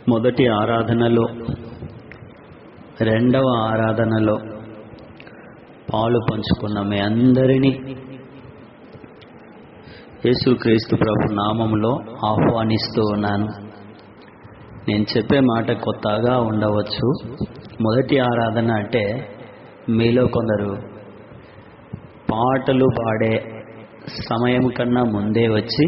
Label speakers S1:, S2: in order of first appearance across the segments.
S1: మొదటి ఆరాధనలో రెండవ ఆరాధనలో పాలు పంచుకున్న మీ అందరినీ యేసుక్రీస్తు ప్రభు నామంలో ఆహ్వానిస్తూ ఉన్నాను నేను చెప్పే మాట కొత్తగా ఉండవచ్చు మొదటి ఆరాధన అంటే మీలో కొందరు పాటలు పాడే సమయం కన్నా ముందే వచ్చి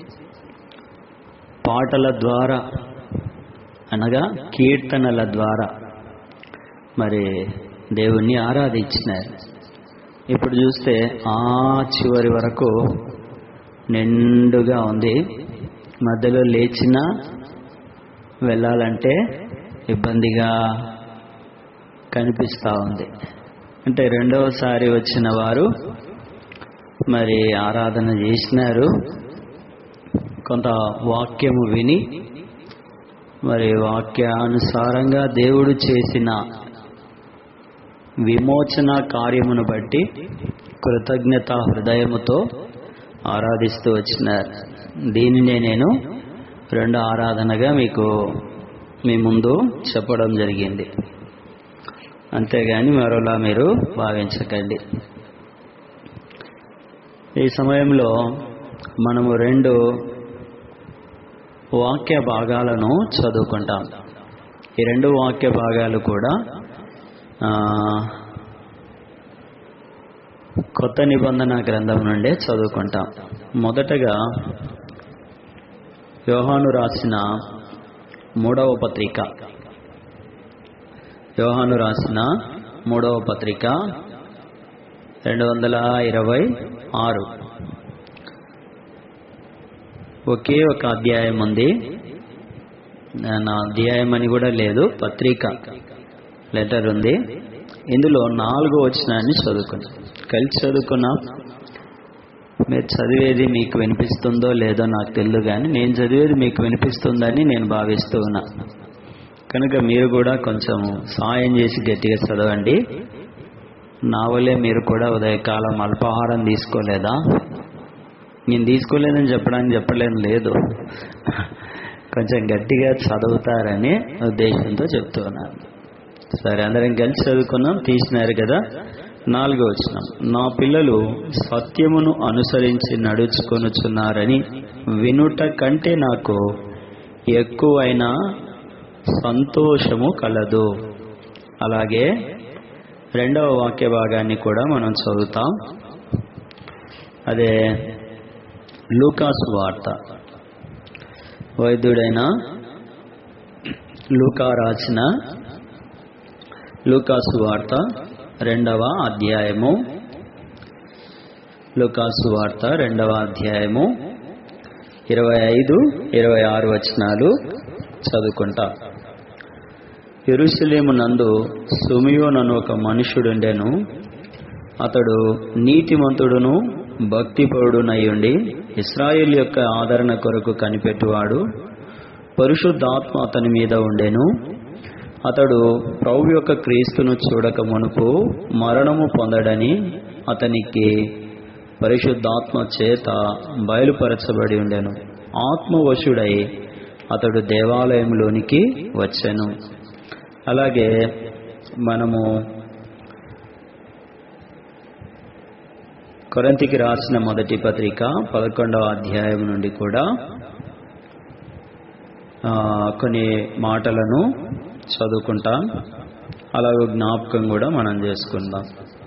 S1: పాటల ద్వారా అనగా కీర్తనల ద్వారా మరి దేవుణ్ణి ఆరాధించినారు ఇప్పుడు చూస్తే ఆ చివరి వరకు నిండుగా ఉంది మధ్యలో లేచినా వెళ్ళాలంటే ఇబ్బందిగా కనిపిస్తూ ఉంది అంటే రెండవసారి వచ్చిన వారు మరి ఆరాధన చేసినారు కొంత వాక్యము విని మరి వాక్యానుసారంగా దేవుడు చేసిన విమోచన కార్యమును బట్టి కృతజ్ఞత హృదయముతో ఆరాధిస్తూ వచ్చినారు దీనినే నేను రెండు ఆరాధనగా మీకు మీ ముందు చెప్పడం జరిగింది అంతేగాని మరోలా మీరు భావించకండి ఈ సమయంలో మనము రెండు వాక్య భాగాలను చదువుకుంటాం ఈ రెండు వాక్య భాగాలు కూడా కొత్త నిబంధన గ్రంథం నుండే చదువుకుంటాం మొదటగా యోహాను రాసిన మూడవ పత్రిక యోహాను రాసిన మూడవ పత్రిక రెండు వందల ఇరవై ఆరు ఒకే ఒక అధ్యాయం ఉంది నా అధ్యాయం అని కూడా లేదు పత్రిక లెటర్ ఉంది ఇందులో నాలుగో వచనాన్ని చదువుకున్నాం కలిసి చదువుకున్నాం మీరు చదివేది మీకు వినిపిస్తుందో లేదో నాకు తెలియదు కానీ నేను చదివేది మీకు వినిపిస్తుందని నేను భావిస్తూ ఉన్నా కనుక మీరు కూడా కొంచెం సాయం చేసి గట్టిగా చదవండి నా వల్లే మీరు కూడా ఉదయకాలం అల్పాహారం తీసుకోలేదా నేను తీసుకోలేదని చెప్పడానికి చెప్పలేను లేదు కొంచెం గట్టిగా చదువుతారని ఉద్దేశంతో చెప్తూ ఉన్నాను సరే అందరం కలిసి చదువుకున్నాం తీసినారు కదా నాలుగో వచ్చినాం నా పిల్లలు సత్యమును అనుసరించి నడుచుకొనుచున్నారని వినుట కంటే నాకు ఎక్కువైన సంతోషము కలదు అలాగే రెండవ వాక్య భాగాన్ని కూడా మనం చదువుతాం అదే లూకాసు వార్త వైద్యుడైన లూకా రాసిన లూకాసు వార్త రెండవ అధ్యాయము లూకాసు వార్త రెండవ అధ్యాయము ఇరవై ఐదు ఇరవై ఆరు వచనాలు చదువుకుంటా ఎరుసలేము నందు సుమియోనను ఒక మనుషుడుండెను అతడు నీతిమంతుడును భక్తిపరుడునయ్యుండి ఇస్రాయేల్ యొక్క ఆదరణ కొరకు కనిపెట్టువాడు పరిశుద్ధాత్మ అతని మీద ఉండెను అతడు ప్రభు యొక్క క్రీస్తును చూడక మునుపు మరణము పొందడని అతనికి పరిశుద్ధాత్మ చేత బయలుపరచబడి ఉండెను ఆత్మవశుడై అతడు దేవాలయంలోనికి వచ్చాను అలాగే మనము కొరంతికి రాసిన మొదటి పత్రిక పదకొండవ అధ్యాయం నుండి కూడా కొన్ని మాటలను చదువుకుంటాం అలాగే జ్ఞాపకం కూడా మనం చేసుకుందాం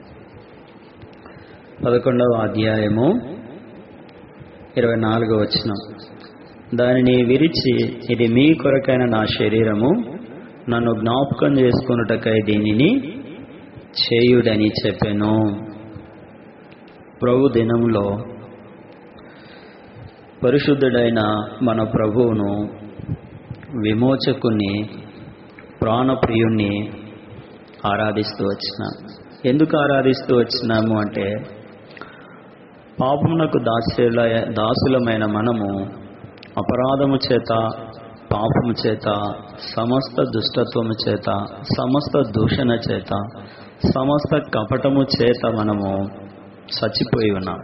S1: పదకొండవ అధ్యాయము ఇరవై నాలుగో వచనం దానిని విరిచి ఇది మీ కొరకైన నా శరీరము నన్ను జ్ఞాపకం చేసుకున్నటకై దీనిని చేయుడని చెప్పాను ప్రభు దినంలో పరిశుద్ధుడైన మన ప్రభువును విమోచకుని ప్రాణప్రియుణ్ణి ఆరాధిస్తూ వచ్చినాం ఎందుకు ఆరాధిస్తూ వచ్చినాము అంటే పాపమునకు దాసుల దాసులమైన మనము అపరాధము చేత పాపము చేత సమస్త దుష్టత్వము చేత సమస్త దూషణ చేత సమస్త కపటము చేత మనము చచ్చిపోయి ఉన్నాం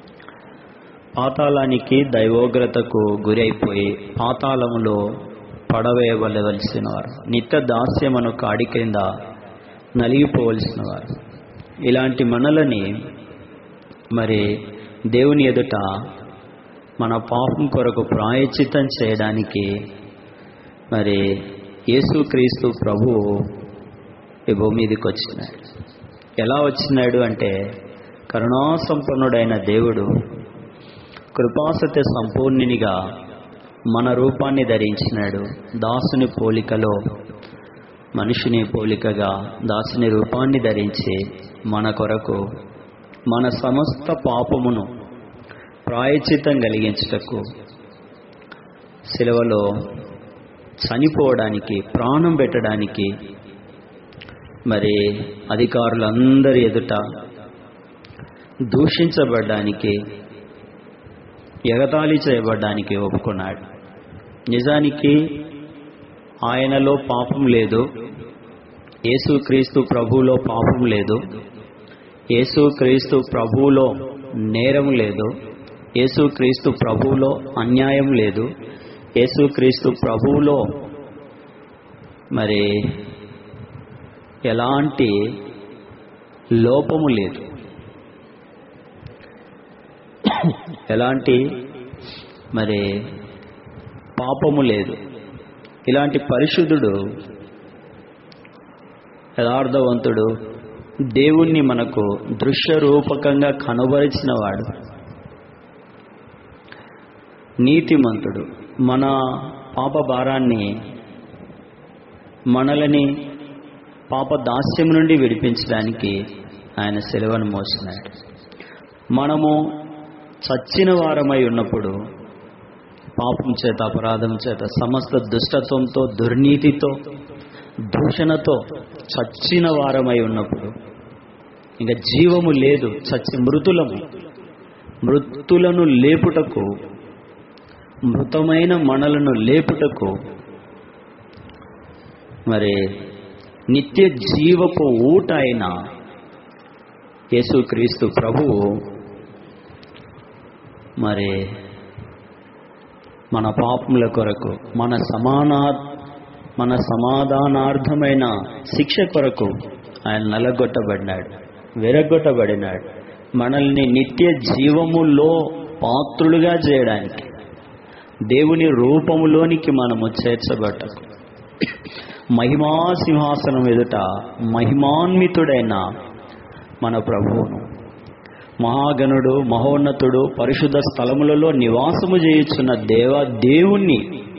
S1: పాతాళానికి దైవోగ్రతకు గురైపోయి పాతాళములో పడవేయవలవలసిన వారు నిత్య దాస్యమను కాడి క్రింద నలిగిపోవలసిన వారు ఇలాంటి మనలని మరి దేవుని ఎదుట మన పాపం కొరకు ప్రాయచితం చేయడానికి మరి యేసుక్రీస్తు ప్రభువు ఈ భూమి మీదకి వచ్చినాడు ఎలా వచ్చినాడు అంటే కరుణాసంపన్నుడైన దేవుడు కృపాసత్య సంపూర్ణినిగా మన రూపాన్ని ధరించినాడు దాసుని పోలికలో మనిషిని పోలికగా దాసుని రూపాన్ని ధరించి మన కొరకు మన సమస్త పాపమును ప్రాయచితం కలిగించుటకు సెలవులో చనిపోవడానికి ప్రాణం పెట్టడానికి మరి అధికారులందరి ఎదుట దూషించబడ్డానికి ఎగతాళి చేయబడ్డానికి ఒప్పుకున్నాడు నిజానికి ఆయనలో పాపం లేదు యేసుక్రీస్తు ప్రభువులో పాపం లేదు యేసుక్రీస్తు ప్రభువులో నేరం లేదు యేసుక్రీస్తు ప్రభువులో అన్యాయం లేదు యేసుక్రీస్తు ప్రభువులో మరి ఎలాంటి లోపము లేదు ఎలాంటి మరి పాపము లేదు ఇలాంటి పరిశుద్ధుడు యథార్థవంతుడు దేవుణ్ణి మనకు దృశ్య రూపకంగా కనబరిచిన వాడు నీతిమంతుడు మన పాప భారాన్ని మనలని పాప దాస్యం నుండి విడిపించడానికి ఆయన సెలవును మోసినాడు మనము చచ్చిన వారమై ఉన్నప్పుడు పాపం చేత అపరాధం చేత సమస్త దుష్టత్వంతో దుర్నీతితో దూషణతో చచ్చిన వారమై ఉన్నప్పుడు ఇంకా జీవము లేదు చచ్చి మృతులము మృతులను లేపుటకు మృతమైన మనలను లేపుటకు మరి నిత్య జీవపు ఊట అయిన యేసుక్రీస్తు ప్రభువు మరి మన పాపముల కొరకు మన సమానా మన సమాధానార్థమైన శిక్ష కొరకు ఆయన నలగొట్టబడినాడు వెరగొట్టబడినాడు మనల్ని నిత్య జీవములో పాత్రులుగా చేయడానికి దేవుని రూపములోనికి మనము చేర్చబట్టకు మహిమా సింహాసనం ఎదుట మహిమాన్వితుడైన మన ప్రభువును మహాగణుడు మహోన్నతుడు పరిశుద్ధ స్థలములలో నివాసము చేయుచున్న దేవ దేవుణ్ణి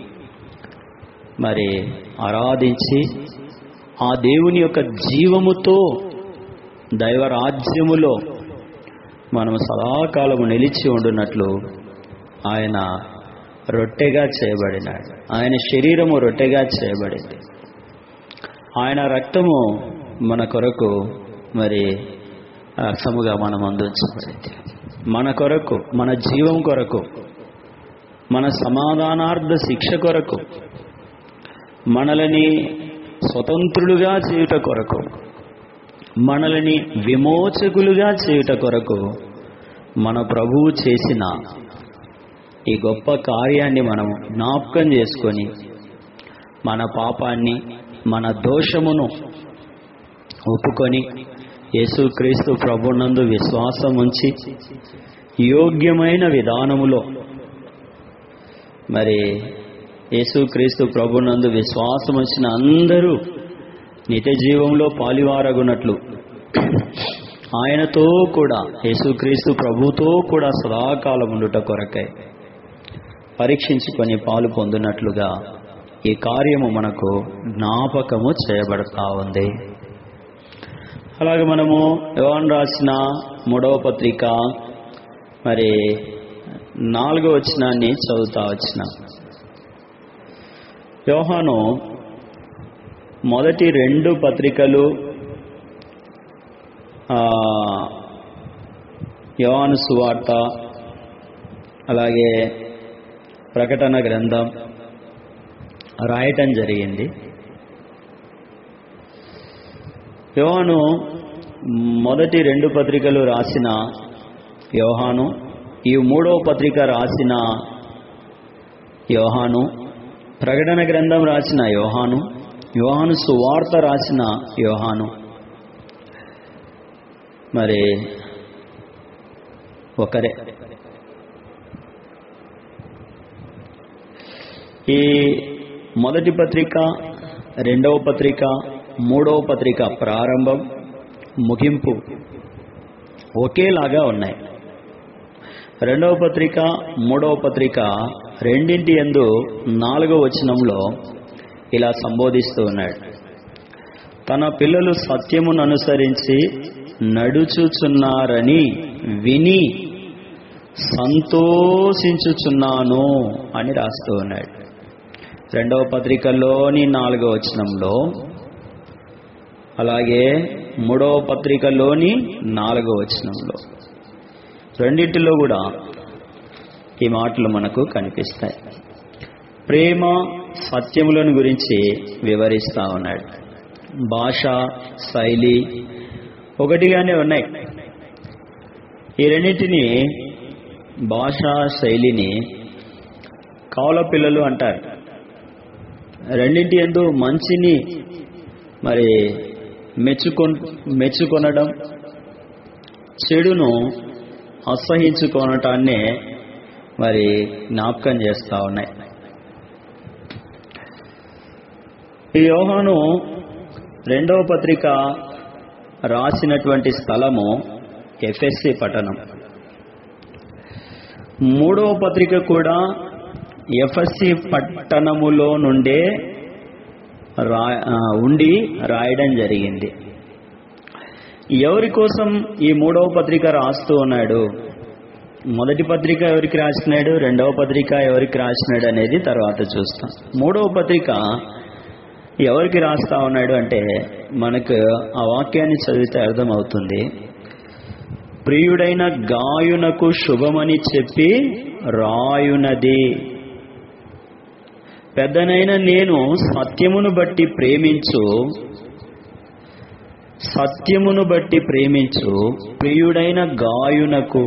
S1: మరి ఆరాధించి ఆ దేవుని యొక్క జీవముతో దైవరాజ్యములో మనము సదాకాలము నిలిచి ఉండునట్లు ఆయన రొట్టెగా చేయబడినాడు ఆయన శరీరము రొట్టెగా చేయబడింది ఆయన రక్తము మన కొరకు మరి రక్తముగా మనం అందించబడింది మన కొరకు మన జీవం కొరకు మన సమాధానార్థ శిక్ష కొరకు మనలని స్వతంత్రులుగా చేయుట కొరకు మనలని విమోచకులుగా చేయుట కొరకు మన ప్రభువు చేసిన ఈ గొప్ప కార్యాన్ని మనం జ్ఞాపకం చేసుకొని మన పాపాన్ని మన దోషమును ఒప్పుకొని యేసుక్రీస్తు ప్రభునందు విశ్వాసం ఉంచి యోగ్యమైన విధానములో మరి యేసుక్రీస్తు ప్రభునందు విశ్వాసం వచ్చిన అందరూ నిత్య జీవంలో పాలివారగునట్లు ఆయనతో కూడా యేసుక్రీస్తు ప్రభుతో కూడా సదాకాలం ఉండుట కొరకై పరీక్షించుకొని పాలు పొందినట్లుగా ఈ కార్యము మనకు జ్ఞాపకము చేయబడతా ఉంది అలాగే మనము యోన్ రాసిన మూడవ పత్రిక మరి నాలుగో వచనాన్ని చదువుతా వచ్చిన యోహాను మొదటి రెండు పత్రికలు యోహాను సువార్త అలాగే ప్రకటన గ్రంథం రాయటం జరిగింది యోహాను మొదటి రెండు పత్రికలు రాసిన యోహాను ఈ మూడవ పత్రిక రాసిన యోహాను ప్రకటన గ్రంథం రాసిన యోహాను యోహాను సువార్త రాసిన యోహాను మరి ఒకరే ఈ మొదటి పత్రిక రెండవ పత్రిక మూడవ పత్రిక ప్రారంభం ముగింపు ఒకేలాగా ఉన్నాయి రెండవ పత్రిక మూడవ పత్రిక రెండింటి ఎందు నాలుగవ వచనంలో ఇలా సంబోధిస్తూ ఉన్నాడు తన పిల్లలు సత్యమును అనుసరించి నడుచుచున్నారని విని సంతోషించుచున్నాను అని రాస్తూ ఉన్నాడు రెండవ పత్రికలోని నాలుగవ వచనంలో అలాగే మూడవ పత్రికలోని నాలుగవ వచనంలో రెండింటిలో కూడా ఈ మాటలు మనకు కనిపిస్తాయి ప్రేమ సత్యములను గురించి వివరిస్తా ఉన్నాడు భాష శైలి ఒకటిగానే ఉన్నాయి ఈ రెండింటిని భాషా శైలిని కౌల పిల్లలు అంటారు రెండింటి ఎందు మంచిని మరి మెచ్చుకొ మెచ్చుకొనడం చెడును అసహించుకోనటాన్నే మరి జ్ఞాపకం చేస్తూ ఉన్నాయి ఈ యోహాను రెండవ పత్రిక రాసినటువంటి స్థలము ఎఫ్ఎస్సి పట్టణం మూడవ పత్రిక కూడా ఎఫ్ఎస్సి పట్టణములో నుండే రా ఆ, ఉండి రాయడం జరిగింది ఎవరి కోసం ఈ మూడవ పత్రిక రాస్తూ ఉన్నాడు మొదటి పత్రిక ఎవరికి రాసినాడు రెండవ పత్రిక ఎవరికి రాసినాడు అనేది తర్వాత చూస్తాం మూడవ పత్రిక ఎవరికి రాస్తా ఉన్నాడు అంటే మనకు ఆ వాక్యాన్ని చదివితే అర్థమవుతుంది ప్రియుడైన గాయునకు శుభమని చెప్పి రాయునది పెద్దనైన నేను సత్యమును బట్టి ప్రేమించు సత్యమును బట్టి ప్రేమించు ప్రియుడైన గాయునకు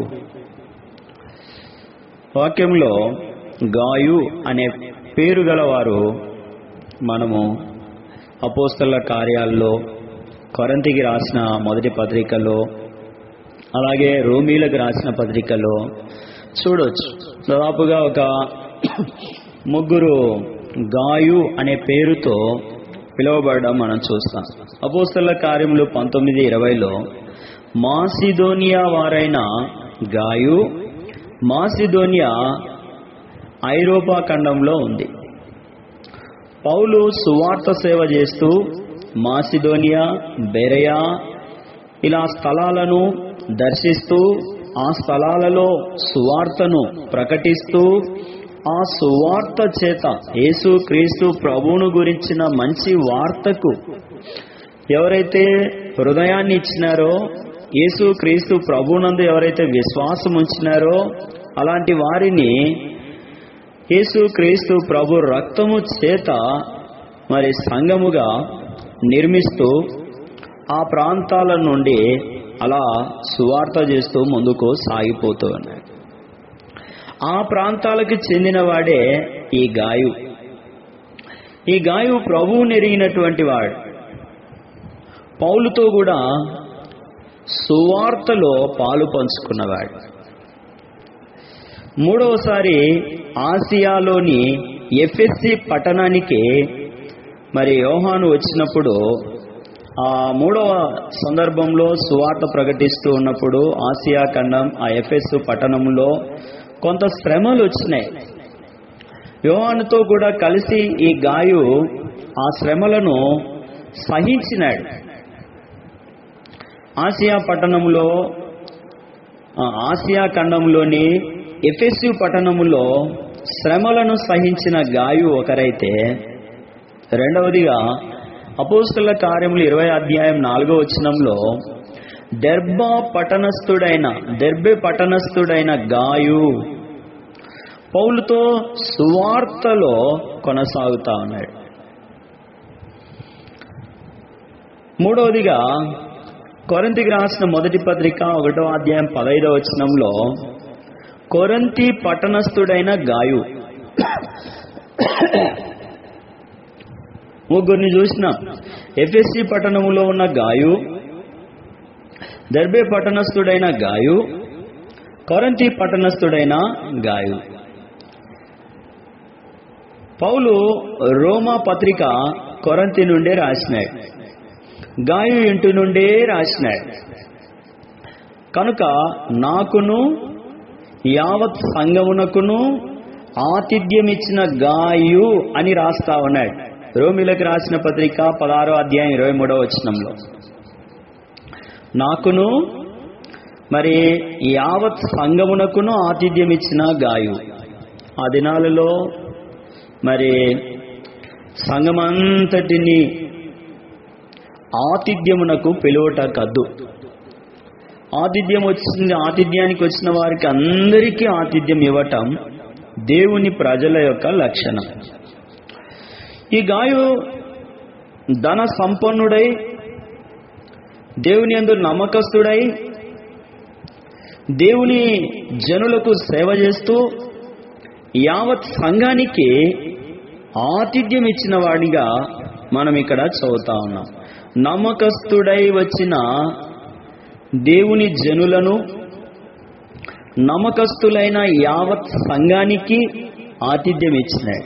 S1: వాక్యంలో గాయు అనే పేరు గలవారు మనము అపోస్తల కార్యాల్లో కొరంతికి రాసిన మొదటి పత్రికలో అలాగే రోమీలకు రాసిన పత్రికలో చూడొచ్చు దాదాపుగా ఒక ముగ్గురు గాయు అనే పేరుతో పిలువబడడం మనం చూస్తాం అపోస్తల కార్యములు పంతొమ్మిది ఇరవైలో మాసిదోనియా వారైన గాయు మాసిదోనియా ఐరోపా ఖండంలో ఉంది పౌలు సువార్త సేవ చేస్తూ మాసిదోనియా బెరయా ఇలా స్థలాలను దర్శిస్తూ ఆ స్థలాలలో సువార్తను ప్రకటిస్తూ ఆ సువార్త చేత యేసు క్రీస్తు ప్రభువును గురించిన మంచి వార్తకు ఎవరైతే హృదయాన్ని ఇచ్చినారో యేసు క్రీస్తు ప్రభునందు ఎవరైతే విశ్వాసం ఉంచినారో అలాంటి వారిని యేసు క్రీస్తు ప్రభు రక్తము చేత మరి సంఘముగా నిర్మిస్తూ ఆ ప్రాంతాల నుండి అలా సువార్త చేస్తూ ముందుకు సాగిపోతూ ఉన్నాడు ఆ ప్రాంతాలకు చెందిన వాడే ఈ గాయు ఈ గాయు ప్రభువు నెరిగినటువంటి వాడు పౌలుతో కూడా సువార్తలో పాలు పంచుకున్నవాడు మూడవసారి ఆసియాలోని ఎఫ్ఎస్సి పట్టణానికి మరి యోహాను వచ్చినప్పుడు ఆ మూడవ సందర్భంలో సువార్త ప్రకటిస్తూ ఉన్నప్పుడు ఆసియా ఖండం ఆ ఎఫ్ఎస్ పట్టణంలో కొంత శ్రమలు వచ్చినాయి యోహానుతో కూడా కలిసి ఈ గాయు ఆ శ్రమలను సహించినాడు ఆసియా పట్టణంలో ఆ, ఆసియా ఖండంలోని ఎఫెస్యు పట్టణములో శ్రమలను సహించిన గాయు ఒకరైతే రెండవదిగా అపోస్తుల కార్యములు ఇరవై అధ్యాయం నాలుగో వచనంలో దెర్బా పట్టణస్థుడైన దెర్బె పట్టణస్థుడైన గాయు పౌలుతో సువార్తలో కొనసాగుతా ఉన్నాడు మూడవదిగా కొరంతికి రాసిన మొదటి పత్రిక ఒకటో అధ్యాయం పదైదవ వచనంలో కొరంతి పట్టణస్థుడైన గాయు ముగ్గురిని చూసినాం ఎఫ్ఎస్సి పట్టణములో ఉన్న గాయు దర్బే పట్టణస్థుడైన గాయు కొరంతి పట్టణస్థుడైన గాయు పౌలు రోమా పత్రిక కొరంతి నుండే రాసినాడు గాయు ఇంటి నుండే రాసినాడు కనుక నాకును యావత్ సంగమునకును ఆతిథ్యమిచ్చిన గాయు అని రాస్తా ఉన్నాడు రోమిలకు రాసిన పత్రిక పదహారో అధ్యాయం ఇరవై మూడో వచనంలో నాకును మరి యావత్ సంగమునకును ఆతిథ్యం ఇచ్చిన గాయు ఆ దినాలలో మరి సంగమంతటిని ఆతిథ్యమునకు పిలువట కద్దు ఆతిథ్యం వచ్చింది ఆతిథ్యానికి వచ్చిన వారికి అందరికీ ఆతిథ్యం ఇవ్వటం దేవుని ప్రజల యొక్క లక్షణం ఈ గాయు ధన సంపన్నుడై దేవుని అందు నమ్మకస్తుడై దేవుని జనులకు సేవ చేస్తూ యావత్ సంఘానికి ఆతిథ్యం ఇచ్చిన వాడిగా మనం ఇక్కడ చదువుతా ఉన్నాం నమ్మకస్తుడై వచ్చిన దేవుని జనులను నమ్మకస్తులైన యావత్ సంఘానికి ఆతిథ్యం ఇచ్చినాడు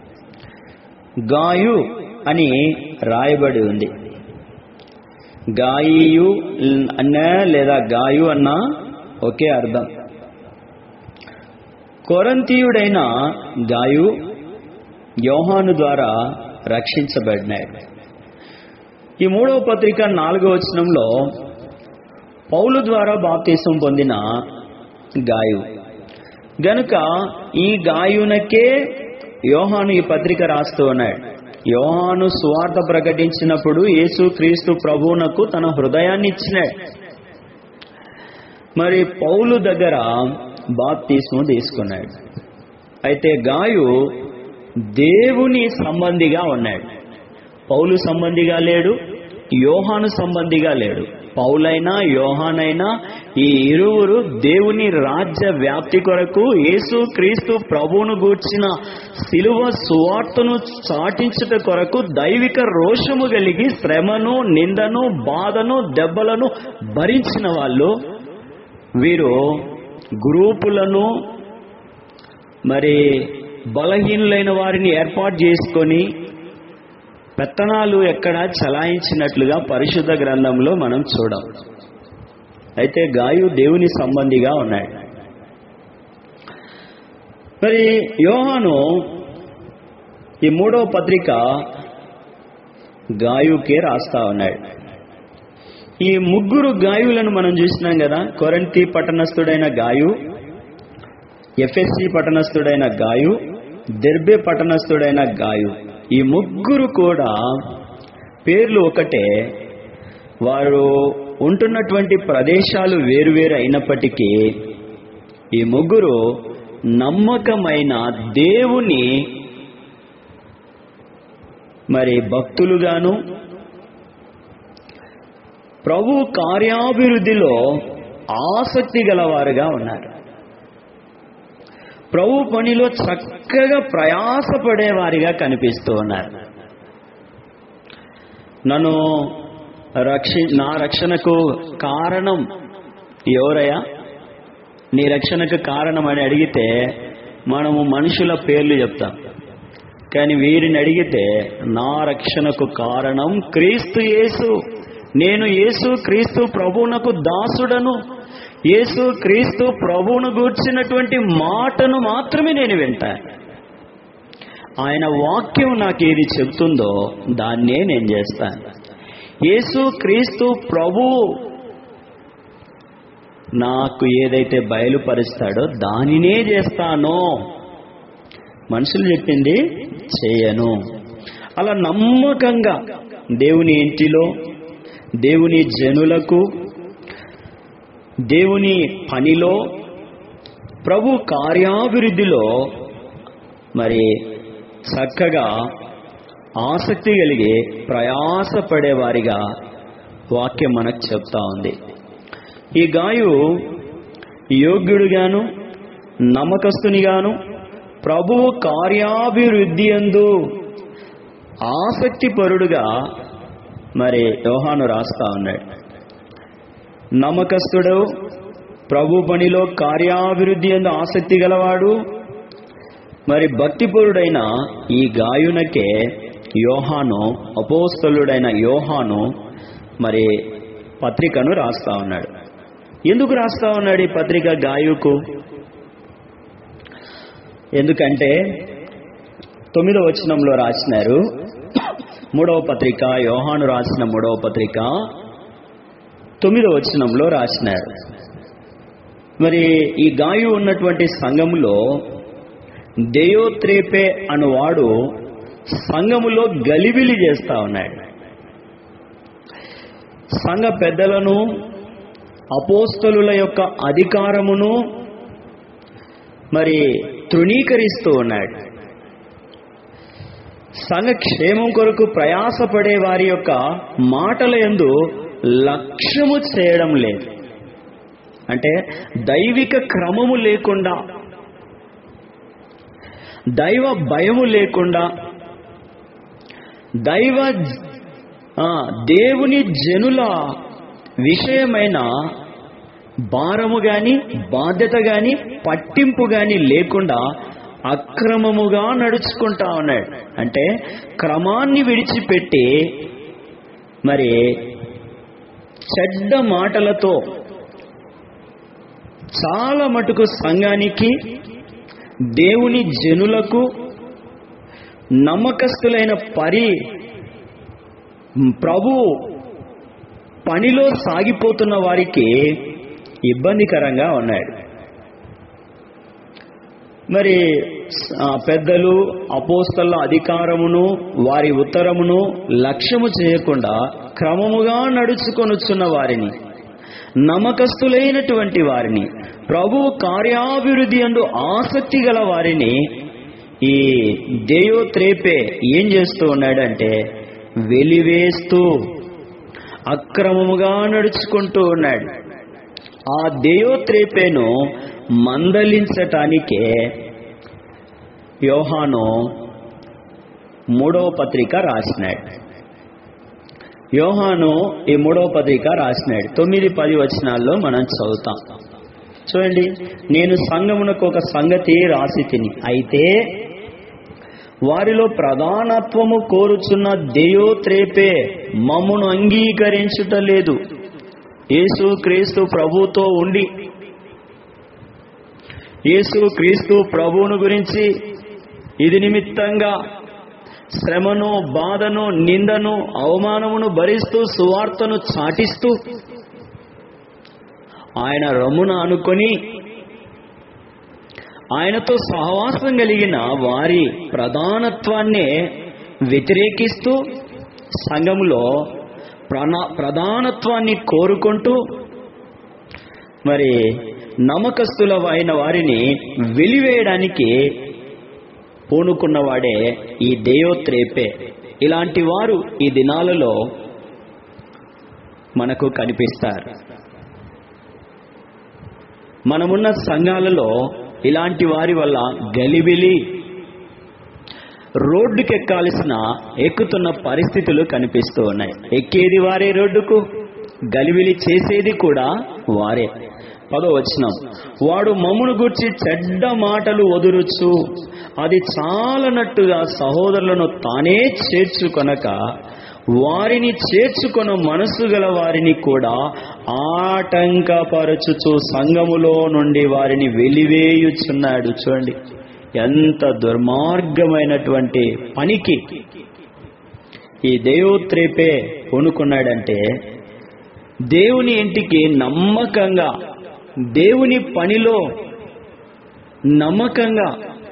S1: గాయు అని రాయబడి ఉంది గాయు అన్న లేదా గాయు అన్న ఒకే అర్థం కొరంతీయుడైన గాయు యోహాను ద్వారా రక్షించబడినాడు ఈ మూడవ పత్రిక నాలుగవ వచనంలో పౌలు ద్వారా బాప్తీసం పొందిన గాయు గనుక ఈ గాయునకే యోహాను ఈ పత్రిక రాస్తూ ఉన్నాడు యోహాను సువార్త ప్రకటించినప్పుడు యేసు క్రీస్తు ప్రభువునకు తన హృదయాన్ని ఇచ్చినాడు మరి పౌలు దగ్గర బాప్తీస్ము తీసుకున్నాడు అయితే గాయు దేవుని సంబంధిగా ఉన్నాడు పౌలు సంబంధిగా లేడు యోహాను సంబంధిగా లేడు పౌలైనా యోహానైనా ఈ ఇరువురు దేవుని రాజ్య వ్యాప్తి కొరకు యేసు క్రీస్తు ప్రభువును గూర్చిన శిలువ సువార్తను చాటించుట కొరకు దైవిక రోషము కలిగి శ్రమను నిందను బాధను దెబ్బలను భరించిన వాళ్ళు వీరు గ్రూపులను మరి బలహీనులైన వారిని ఏర్పాటు చేసుకొని పెత్తనాలు ఎక్కడ చలాయించినట్లుగా పరిశుద్ధ గ్రంథంలో మనం చూడం అయితే గాయు దేవుని సంబంధిగా ఉన్నాడు మరి యోహాను ఈ మూడవ పత్రిక గాయుకే రాస్తా ఉన్నాడు ఈ ముగ్గురు గాయులను మనం చూసినాం కదా కొరంతి పట్టణస్థుడైన గాయు ఎఫ్ఎస్సి పట్టణస్థుడైన గాయు దెర్బే పట్టణస్థుడైన గాయు ఈ ముగ్గురు కూడా పేర్లు ఒకటే వారు ఉంటున్నటువంటి ప్రదేశాలు వేరువేరు అయినప్పటికీ ఈ ముగ్గురు నమ్మకమైన దేవుని మరి భక్తులుగాను ప్రభు కార్యాభివృద్ధిలో ఆసక్తి గలవారుగా ఉన్నారు ప్రభు పనిలో చక్కగా ప్రయాసపడేవారిగా కనిపిస్తూ ఉన్నారు నన్ను రక్షి నా రక్షణకు కారణం ఎవరయ్యా నీ రక్షణకు కారణం అని అడిగితే మనము మనుషుల పేర్లు చెప్తాం కానీ వీరిని అడిగితే నా రక్షణకు కారణం క్రీస్తు యేసు నేను యేసు క్రీస్తు ప్రభువునకు దాసుడను యేసు క్రీస్తు ప్రభువును గూర్చినటువంటి మాటను మాత్రమే నేను వింటాను ఆయన వాక్యం నాకు ఏది చెప్తుందో దాన్నే నేను చేస్తాను యేసు క్రీస్తు ప్రభు నాకు ఏదైతే బయలుపరుస్తాడో దానినే చేస్తాను మనుషులు చెప్పింది చేయను అలా నమ్మకంగా దేవుని ఇంటిలో దేవుని జనులకు దేవుని పనిలో ప్రభు కార్యాభివృద్ధిలో మరి చక్కగా ఆసక్తి కలిగి ప్రయాసపడేవారిగా వాక్యం మనకు చెప్తా ఉంది ఈ గాయు యోగ్యుడిగాను నమ్మకస్తునిగాను ప్రభువు కార్యాభివృద్ధి అందు ఆసక్తి పరుడుగా మరి యోహాను రాస్తా ఉన్నాడు నమ్మకస్తుడు ప్రభు పనిలో కార్యాభివృద్ధి ఎందు ఆసక్తి గలవాడు మరి భక్తిపరుడైన ఈ గాయునకే యోహాను అపోస్తలుడైన యోహాను మరి పత్రికను రాస్తా ఉన్నాడు ఎందుకు రాస్తా ఉన్నాడు ఈ పత్రిక గాయుకు ఎందుకంటే తొమ్మిదవ వచనంలో రాసినారు మూడవ పత్రిక యోహాను రాసిన మూడవ పత్రిక తొమ్మిదవ వచనంలో రాసినారు మరి ఈ గాయు ఉన్నటువంటి సంఘములో దేయోత్రేపే అనువాడు సంఘములో గలిబిలి చేస్తా ఉన్నాడు సంఘ పెద్దలను అపోస్తలుల యొక్క అధికారమును మరి తృణీకరిస్తూ ఉన్నాడు సంఘ క్షేమం కొరకు ప్రయాసపడే వారి యొక్క మాటల యందు లక్ష్యము చేయడం లేదు అంటే దైవిక క్రమము లేకుండా దైవ భయము లేకుండా దైవ ఆ, దేవుని జనుల విషయమైన భారము గాని బాధ్యత గాని పట్టింపు గాని లేకుండా అక్రమముగా నడుచుకుంటా ఉన్నాడు అంటే క్రమాన్ని విడిచిపెట్టి మరి చెడ్డ మాటలతో చాలా మటుకు సంఘానికి దేవుని జనులకు నమ్మకస్తులైన పరి ప్రభు పనిలో సాగిపోతున్న వారికి ఇబ్బందికరంగా ఉన్నాడు మరి ఆ, పెద్దలు అపోస్తల అధికారమును వారి ఉత్తరమును లక్ష్యము చేయకుండా క్రమముగా నడుచుకొనుచున్న వారిని నమ్మకస్తులైనటువంటి వారిని ప్రభు కార్యాభివృద్ధి అందు ఆసక్తి గల వారిని ఈ దేయో త్రేపే ఏం చేస్తూ ఉన్నాడంటే వెలివేస్తూ అక్రమముగా నడుచుకుంటూ ఉన్నాడు ఆ దేయో త్రేపేను మందలించటానికే యోహాను మూడవ పత్రిక రాసినాడు యోహాను ఈ మూడవ పత్రిక రాసినాడు తొమ్మిది పది వచనాల్లో మనం చదువుతాం చూడండి నేను సంఘమునకు ఒక సంగతి రాసి తిని అయితే వారిలో ప్రధానత్వము కోరుచున్న దేయో త్రేపే మమ్మును అంగీకరించుట లేదు యేసు క్రీస్తు ప్రభుతో ఉండి యేసు క్రీస్తు ప్రభువును గురించి ఇది నిమిత్తంగా శ్రమను బాధను నిందను అవమానమును భరిస్తూ సువార్తను చాటిస్తూ ఆయన రొమ్మున అనుకొని ఆయనతో సహవాసం కలిగిన వారి ప్రధానత్వాన్నే వ్యతిరేకిస్తూ సంఘములో ప్రనా ప్రధానత్వాన్ని కోరుకుంటూ మరి నమ్మకస్తుల అయిన వారిని వెలివేయడానికి పూనుకున్నవాడే ఈ దేయోత్రేపే ఇలాంటి వారు ఈ దినాలలో మనకు కనిపిస్తారు మనమున్న సంఘాలలో ఇలాంటి వారి వల్ల గలిబిలి రోడ్డుకి ఎక్కాల్సిన ఎక్కుతున్న పరిస్థితులు కనిపిస్తూ ఉన్నాయి ఎక్కేది వారే రోడ్డుకు గలిబిలి చేసేది కూడా వారే పదో వచనం వాడు మమ్మును గూర్చి చెడ్డ మాటలు వదురుచు అది చాలనట్టుగా సహోదరులను తానే చేర్చుకొనక వారిని చేర్చుకొన మనసు గల వారిని కూడా ఆటంకపరచుచు సంఘములో నుండి వారిని వెలివేయుచున్నాడు చూడండి ఎంత దుర్మార్గమైనటువంటి పనికి ఈ దేవోత్రేపే కొనుక్కున్నాడంటే దేవుని ఇంటికి నమ్మకంగా దేవుని పనిలో నమ్మకంగా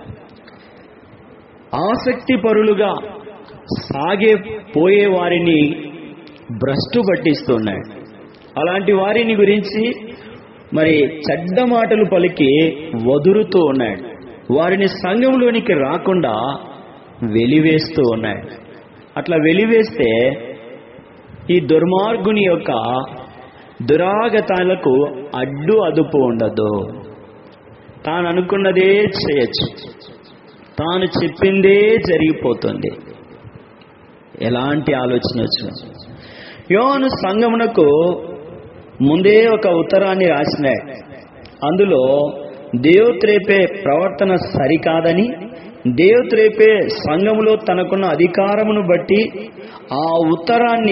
S1: ఆసక్తి పరులుగా సాగే పోయే వారిని భ్రష్టు పట్టిస్తున్నాడు అలాంటి వారిని గురించి మరి చెడ్డ మాటలు పలికి వదురుతూ ఉన్నాడు వారిని సంఘంలోనికి రాకుండా వెలివేస్తూ ఉన్నాడు అట్లా వెలివేస్తే ఈ దుర్మార్గుని యొక్క దురాగతాలకు అడ్డు అదుపు ఉండదు తాను అనుకున్నదే చేయొచ్చు తాను చెప్పిందే జరిగిపోతుంది ఎలాంటి ఆలోచన వచ్చిన యోహాను సంగమునకు ముందే ఒక ఉత్తరాన్ని రాసినాడు అందులో దేవత్రేపే ప్రవర్తన సరికాదని దేవత్రేపే సంఘములో తనకున్న అధికారమును బట్టి ఆ ఉత్తరాన్ని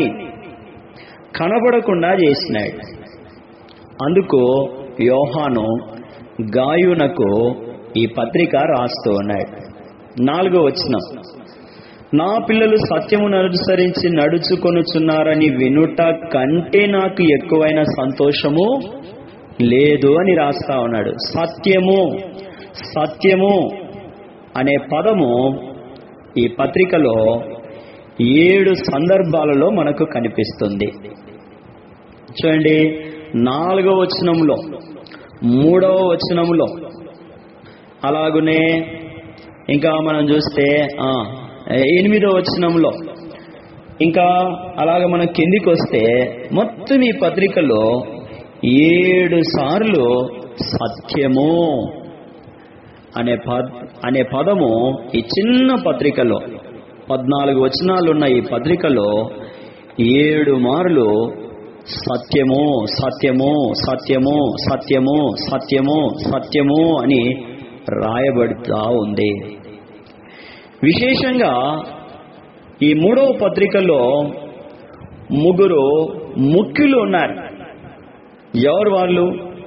S1: కనబడకుండా చేసినాడు అందుకు యోహాను గాయునకు ఈ పత్రిక రాస్తూ ఉన్నాడు నాలుగో వచనం నా పిల్లలు సత్యమును అనుసరించి నడుచుకొనుచున్నారని వినుట కంటే నాకు ఎక్కువైన సంతోషము లేదు అని రాస్తా ఉన్నాడు సత్యము సత్యము అనే పదము ఈ పత్రికలో ఏడు సందర్భాలలో మనకు కనిపిస్తుంది చూడండి నాలుగవ వచనంలో మూడవ వచనంలో అలాగునే ఇంకా మనం చూస్తే ఆ, ఎనిమిదవ వచనంలో ఇంకా అలాగ మనం కిందికి వస్తే మొత్తం ఈ పత్రికలో ఏడు సార్లు సత్యము అనే పద అనే పదము ఈ చిన్న పత్రికలో పద్నాలుగు వచనాలు ఉన్న ఈ పత్రికలో ఏడు మార్లు సత్యము సత్యము సత్యము సత్యము సత్యము సత్యము అని రాయబడుతా ఉంది విశేషంగా ఈ మూడవ పత్రికలో ముగ్గురు ముఖ్యులు ఉన్నారు ఎవరు వాళ్ళు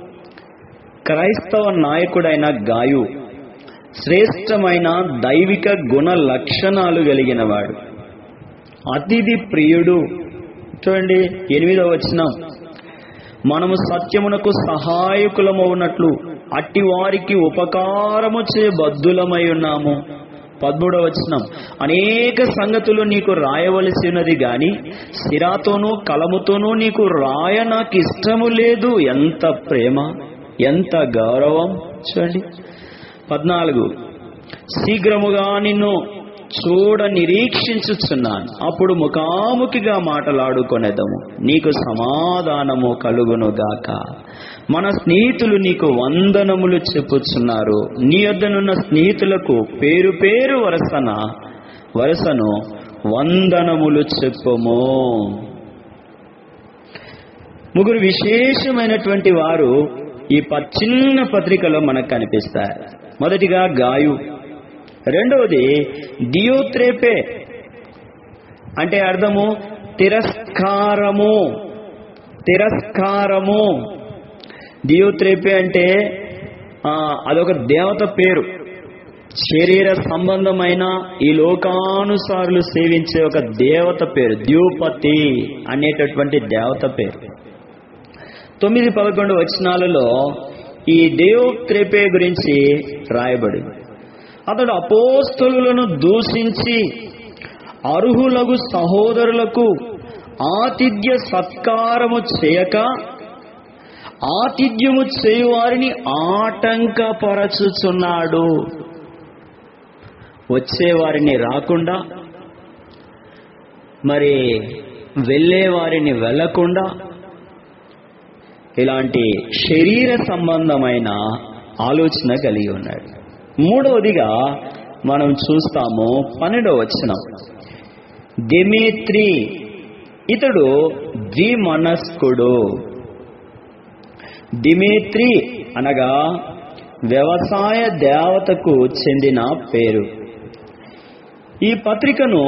S1: క్రైస్తవ నాయకుడైన గాయు శ్రేష్టమైన దైవిక గుణ లక్షణాలు కలిగిన వాడు అతిథి ప్రియుడు చూడండి ఎనిమిదవ వచనం మనము సత్యమునకు సహాయకులమవునట్లు అట్టి వారికి ఉపకారము చే బద్దులమై ఉన్నాము పద్మూడవ వచనం అనేక సంగతులు నీకు రాయవలసినది గాని సిరాతోనూ కలముతోనూ నీకు రాయ నాకు ఇష్టము లేదు ఎంత ప్రేమ ఎంత గౌరవం చూడండి పద్నాలుగు శీఘ్రముగా నిన్ను చూడ నిరీక్షించుచున్నాను అప్పుడు ముఖాముఖిగా మాటలాడుకొనేదము నీకు సమాధానము కలుగునుగాక మన స్నేహితులు నీకు వందనములు చెప్పుచున్నారు నీ వద్దనున్న స్నేహితులకు పేరు పేరు వరసన వరసను వందనములు చెప్పుము ముగ్గురు విశేషమైనటువంటి వారు ఈ ప- చిన్న పత్రికలో మనకు కనిపిస్తారు మొదటిగా గాయు రెండవది డియోత్రేపే అంటే అర్థము తిరస్కారము తిరస్కారము డియోత్రేపే అంటే ఆ, అదొక దేవత పేరు శరీర సంబంధమైన ఈ లోకానుసారులు సేవించే ఒక దేవత పేరు ద్యూపతి అనేటటువంటి దేవత పేరు తొమ్మిది పదకొండు వచనాలలో ఈ దేవోత్రేపే గురించి రాయబడింది అతడు అపోస్తలులను దూషించి అర్హులగు సహోదరులకు ఆతిథ్య సత్కారము చేయక ఆతిథ్యము చేయువారిని ఆటంకపరచుచున్నాడు వచ్చేవారిని రాకుండా మరి వెళ్ళేవారిని వెళ్ళకుండా ఇలాంటి శరీర సంబంధమైన ఆలోచన కలిగి ఉన్నాడు మూడవదిగా మనం చూస్తాము పన్నెండవ వచనం దెమేత్రి ఇతడు ద్విమనస్కుడు దిమేత్రి అనగా వ్యవసాయ దేవతకు చెందిన పేరు ఈ పత్రికను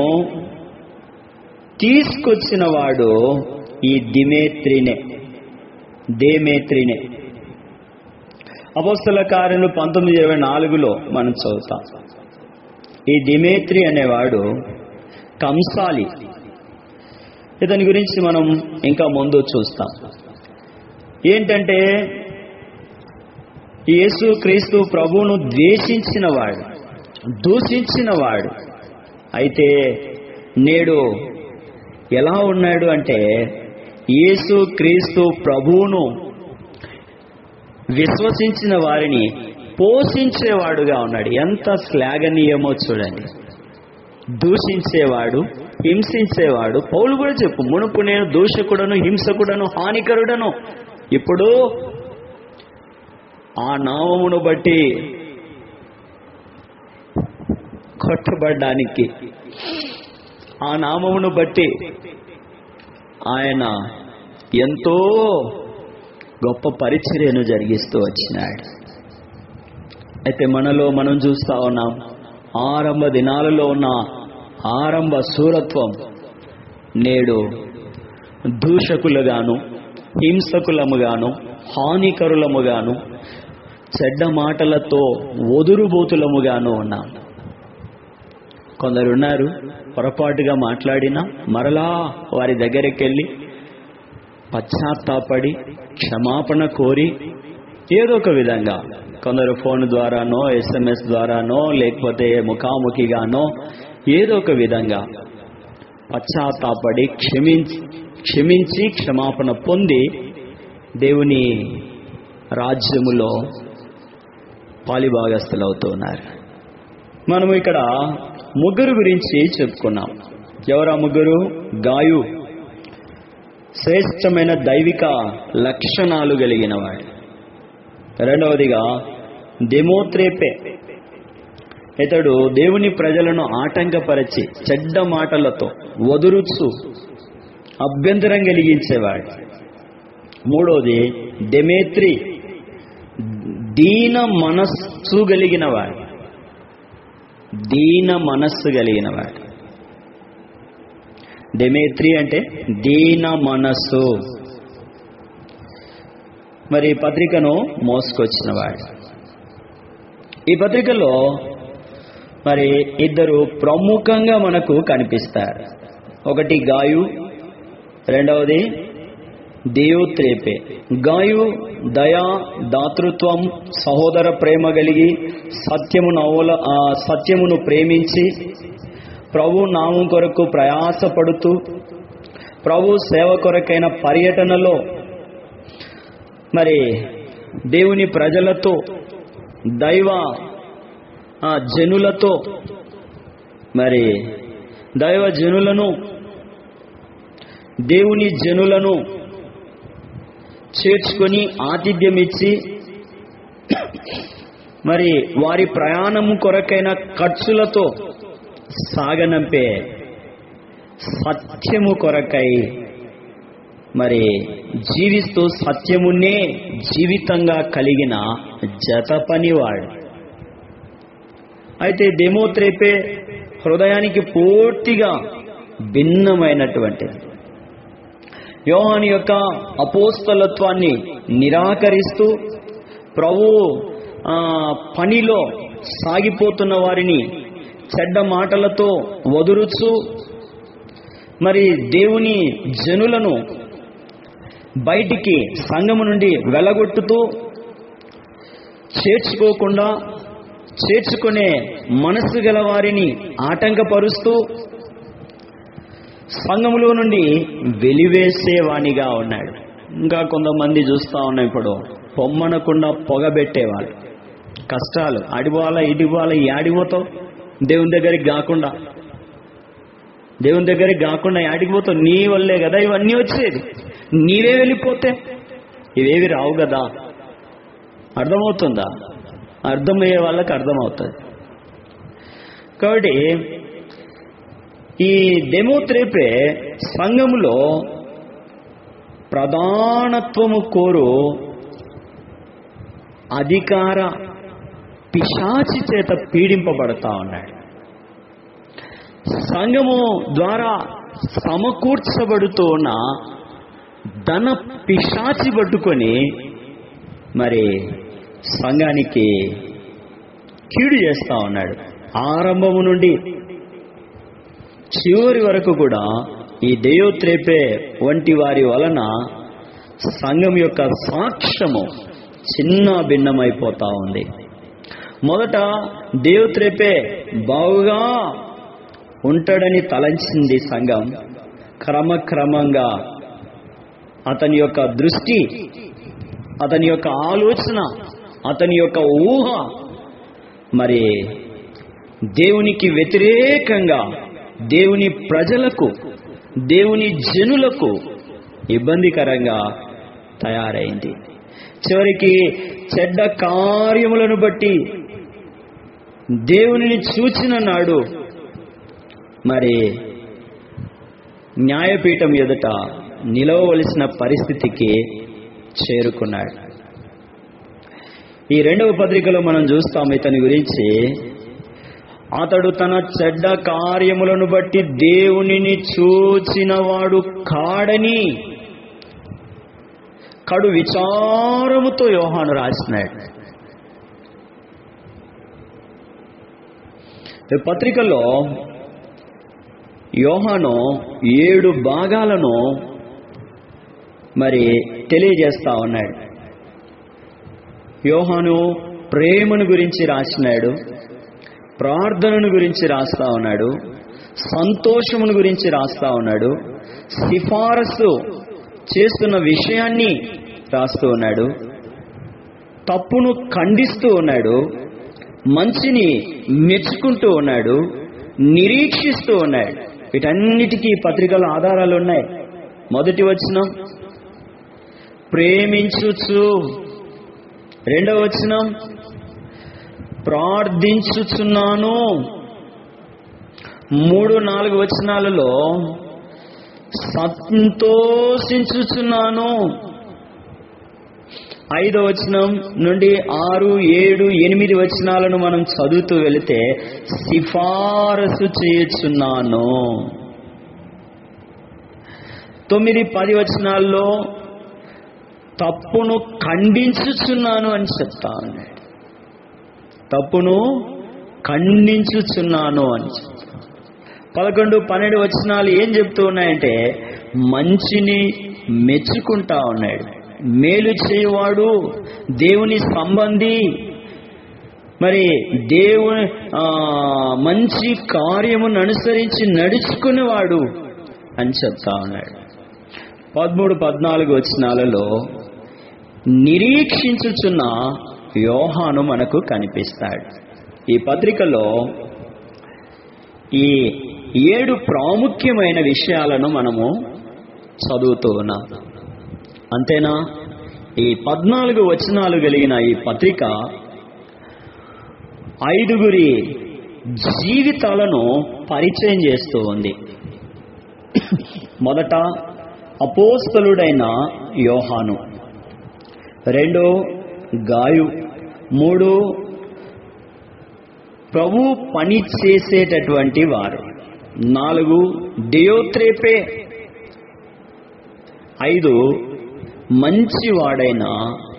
S1: తీసుకొచ్చిన వాడు ఈ దిమేత్రినే దేమేత్రినే అపోస్తల కార్యలు పంతొమ్మిది ఇరవై నాలుగులో మనం చదువుతాం ఈ దిమేత్రి అనేవాడు కంసాలి ఇతని గురించి మనం ఇంకా ముందు చూస్తాం ఏంటంటే యేసు క్రీస్తు ప్రభువును ద్వేషించిన వాడు దూషించిన వాడు అయితే నేడు ఎలా ఉన్నాడు అంటే యేసు క్రీస్తు ప్రభువును విశ్వసించిన వారిని పోషించేవాడుగా ఉన్నాడు ఎంత శ్లాఘనీయమో చూడండి దూషించేవాడు హింసించేవాడు పౌలు కూడా చెప్పు మునుపు నేను దూషకుడను హింసకుడను హానికరుడను ఇప్పుడు ఆ నామమును బట్టి కొట్టబడ్డానికి ఆ నామమును బట్టి ఆయన ఎంతో గొప్ప పరిచర్యను జరిగిస్తూ వచ్చినాడు అయితే మనలో మనం చూస్తా ఉన్నాం ఆరంభ దినాలలో ఉన్న ఆరంభ సూరత్వం నేడు దూషకులుగాను హింసకులముగాను హానికరులముగాను చెడ్డ మాటలతో ఒదురుబోతులముగాను ఉన్నాం కొందరున్నారు పొరపాటుగా మాట్లాడినా మరలా వారి దగ్గరికి వెళ్ళి పశ్చాత్తాపడి క్షమాపణ కోరి ఏదో ఒక విధంగా కొందరు ఫోన్ ద్వారానో ఎస్ఎంఎస్ ద్వారానో లేకపోతే ముఖాముఖిగానో ఏదో ఒక విధంగా పశ్చాత్తాపడి క్షమించి క్షమించి క్షమాపణ పొంది దేవుని రాజ్యములో పాలిభాగస్తులవుతున్నారు మనము ఇక్కడ ముగ్గురు గురించి చెప్పుకున్నాం ఎవరా ముగ్గురు గాయు శ్రేష్టమైన దైవిక లక్షణాలు కలిగిన వాడు రెండవదిగా దెమోత్రేపే ఇతడు దేవుని ప్రజలను ఆటంకపరిచి చెడ్డ మాటలతో వదురుచు అభ్యంతరం కలిగించేవాడు మూడవది డెమేత్రి దీన మనస్సు కలిగిన వాడు దీన మనస్సు కలిగిన వాడు డెమేత్రి అంటే దీన మనస్సు మరి ఈ పత్రికను మోసుకొచ్చిన వాడు ఈ పత్రికలో మరి ఇద్దరు ప్రముఖంగా మనకు కనిపిస్తారు ఒకటి గాయు రెండవది దేవత్రేపే గాయు దయా దాతృత్వం సహోదర ప్రేమ కలిగి సత్యమును అవల ఆ, సత్యమును ప్రేమించి ప్రభు నామం కొరకు ప్రయాసపడుతూ ప్రభు సేవ కొరకైన పర్యటనలో మరి దేవుని ప్రజలతో దైవ ఆ, జనులతో మరి దైవ జనులను దేవుని జనులను చేర్చుకొని ఆతిథ్యం ఇచ్చి మరి వారి ప్రయాణం కొరకైన ఖర్చులతో సాగనంపే సత్యము కొరకై మరి జీవిస్తూ సత్యమునే జీవితంగా కలిగిన జత పనివాడు అయితే డెమోత్రేపే హృదయానికి పూర్తిగా భిన్నమైనటువంటిది యోహాని యొక్క అపోస్తలత్వాన్ని నిరాకరిస్తూ ప్రభు ఆ, పనిలో సాగిపోతున్న వారిని చెడ్డ మాటలతో వదురుచు మరి దేవుని జనులను బయటికి సంఘము నుండి వెలగొట్టుతూ చేర్చుకోకుండా చేర్చుకునే మనస్సు గల వారిని ఆటంకపరుస్తూ సంఘములో నుండి వెలివేసేవానిగా ఉన్నాడు ఇంకా కొంతమంది చూస్తా ఉన్నాం ఇప్పుడు పొమ్మనకుండా పొగబెట్టేవాళ్ళు కష్టాలు అడిపోవాలా ఇడిపోవాలా ఈ ఆడిపోతావు దేవుని దగ్గరికి కాకుండా దేవుని దగ్గరికి కాకుండా ఆడిపోతావు నీ వల్లే కదా ఇవన్నీ వచ్చేది నీవే వెళ్ళిపోతే ఇవేవి రావు కదా అర్థమవుతుందా అర్థమయ్యే వాళ్ళకి అర్థమవుతుంది కాబట్టి ఈ డెమోత్రేపే సంఘములో ప్రధానత్వము కోరు అధికార పిశాచి చేత పీడింపబడతా ఉన్నాడు సంఘము ద్వారా సమకూర్చబడుతూ ఉన్న ధన పిశాచి పట్టుకొని మరి సంఘానికి కీడు చేస్తా ఉన్నాడు ఆరంభము నుండి చివరి వరకు కూడా ఈ దయోత్రేపే వంటి వారి వలన సంఘం యొక్క సాక్ష్యము చిన్న భిన్నమైపోతా ఉంది మొదట దేవత్రేపే బాగుగా ఉంటాడని తలంచింది సంఘం క్రమక్రమంగా అతని యొక్క దృష్టి అతని యొక్క ఆలోచన అతని యొక్క ఊహ మరి దేవునికి వ్యతిరేకంగా దేవుని ప్రజలకు దేవుని జనులకు ఇబ్బందికరంగా తయారైంది చివరికి చెడ్డ కార్యములను బట్టి దేవునిని చూచిన నాడు మరి న్యాయపీఠం ఎదుట నిలవవలసిన పరిస్థితికి చేరుకున్నాడు ఈ రెండవ పత్రికలో మనం చూస్తాం ఇతని గురించి అతడు తన చెడ్డ కార్యములను బట్టి దేవునిని చూచినవాడు కాడని కడు విచారముతో యోహాను రాసినాడు ఈ పత్రికలో యోహాను ఏడు భాగాలను మరి తెలియజేస్తా ఉన్నాడు యోహాను ప్రేమను గురించి రాసినాడు ప్రార్థనను గురించి రాస్తా ఉన్నాడు సంతోషమును గురించి రాస్తా ఉన్నాడు సిఫారసు చేస్తున్న విషయాన్ని రాస్తూ ఉన్నాడు తప్పును ఖండిస్తూ ఉన్నాడు మంచిని మెచ్చుకుంటూ ఉన్నాడు నిరీక్షిస్తూ ఉన్నాడు వీటన్నిటికీ ఈ పత్రికల ఆధారాలు ఉన్నాయి మొదటి వచనం ప్రేమించుచు రెండవ వచనం ప్రార్థించుచున్నాను మూడు నాలుగు వచనాలలో సంతోషించుచున్నాను ఐదో వచనం నుండి ఆరు ఏడు ఎనిమిది వచనాలను మనం చదువుతూ వెళితే సిఫారసు చేయుచున్నాను తొమ్మిది పది వచనాల్లో తప్పును ఖండించుచున్నాను అని చెప్తా ఉన్నాడు తప్పును ఖండించుచున్నాను అని చెప్తా పదకొండు పన్నెండు వచనాలు ఏం చెప్తూ ఉన్నాయంటే మంచిని మెచ్చుకుంటా ఉన్నాడు మేలు చేయువాడు దేవుని సంబంధి మరి దేవుని ఆ, మంచి కార్యమును అనుసరించి నడుచుకునేవాడు అని చెప్తా ఉన్నాడు పదమూడు పద్నాలుగు వచనాలలో నిరీక్షించుచున్న యోహాను మనకు కనిపిస్తాడు ఈ పత్రికలో ఈ ఏడు ప్రాముఖ్యమైన విషయాలను మనము చదువుతూ ఉన్నాం అంతేనా ఈ పద్నాలుగు వచనాలు కలిగిన ఈ పత్రిక ఐదుగురి జీవితాలను పరిచయం చేస్తూ ఉంది మొదట అపోస్తలుడైన యోహాను రెండు గాయు మూడు ప్రభు పని చేసేటటువంటి వారు నాలుగు డియోత్రేపే ఐదు మంచివాడైన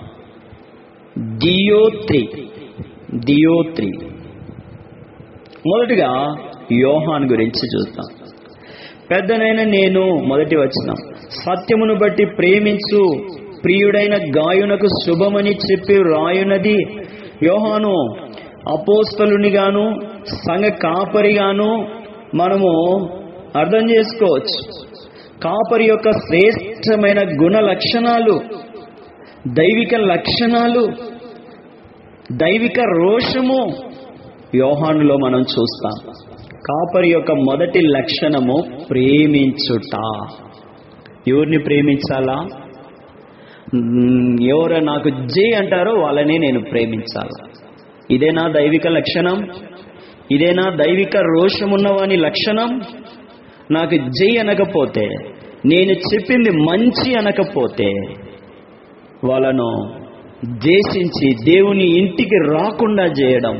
S1: డియోత్రి డియోత్రి మొదటిగా యోహాన్ గురించి చూద్దాం పెద్దనైన నేను మొదటి వచ్చిన సత్యమును బట్టి ప్రేమించు ప్రియుడైన గాయునకు శుభమని చెప్పి రాయునది యోహాను అపోస్తలునిగాను సంఘ కాపరిగాను మనము అర్థం చేసుకోవచ్చు కాపరి యొక్క శ్రేష్టమైన గుణ లక్షణాలు దైవిక లక్షణాలు దైవిక రోషము యోహానులో మనం చూస్తాం కాపరి యొక్క మొదటి లక్షణము ప్రేమించుట ఎవరిని ప్రేమించాలా మ్, ఎవరు నాకు జై అంటారో వాళ్ళని నేను ప్రేమించాలి ఇదేనా దైవిక లక్షణం ఇదేనా దైవిక రోషమున్నవాని లక్షణం నాకు జై అనకపోతే నేను చెప్పింది మంచి అనకపోతే వాళ్ళను దేశించి దేవుని ఇంటికి రాకుండా చేయడం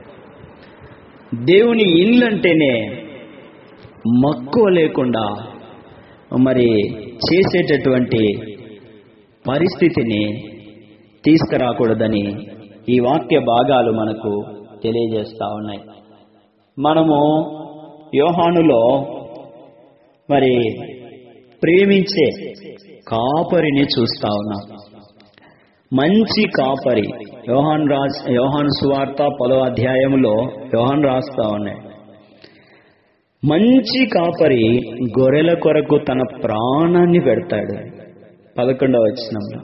S1: దేవుని ఇల్లంటేనే మక్కువ లేకుండా మరి చేసేటటువంటి పరిస్థితిని తీసుకురాకూడదని ఈ వాక్య భాగాలు మనకు తెలియజేస్తా ఉన్నాయి మనము యోహానులో మరి ప్రేమించే కాపరిని చూస్తా ఉన్నాం మంచి కాపరి యోహాన్ రాస్ యోహాన్ సువార్త పదో అధ్యాయంలో యోహాన్ రాస్తా ఉన్నాయి మంచి కాపరి గొర్రెల కొరకు తన ప్రాణాన్ని పెడతాడు పదకొండవ వచనంలో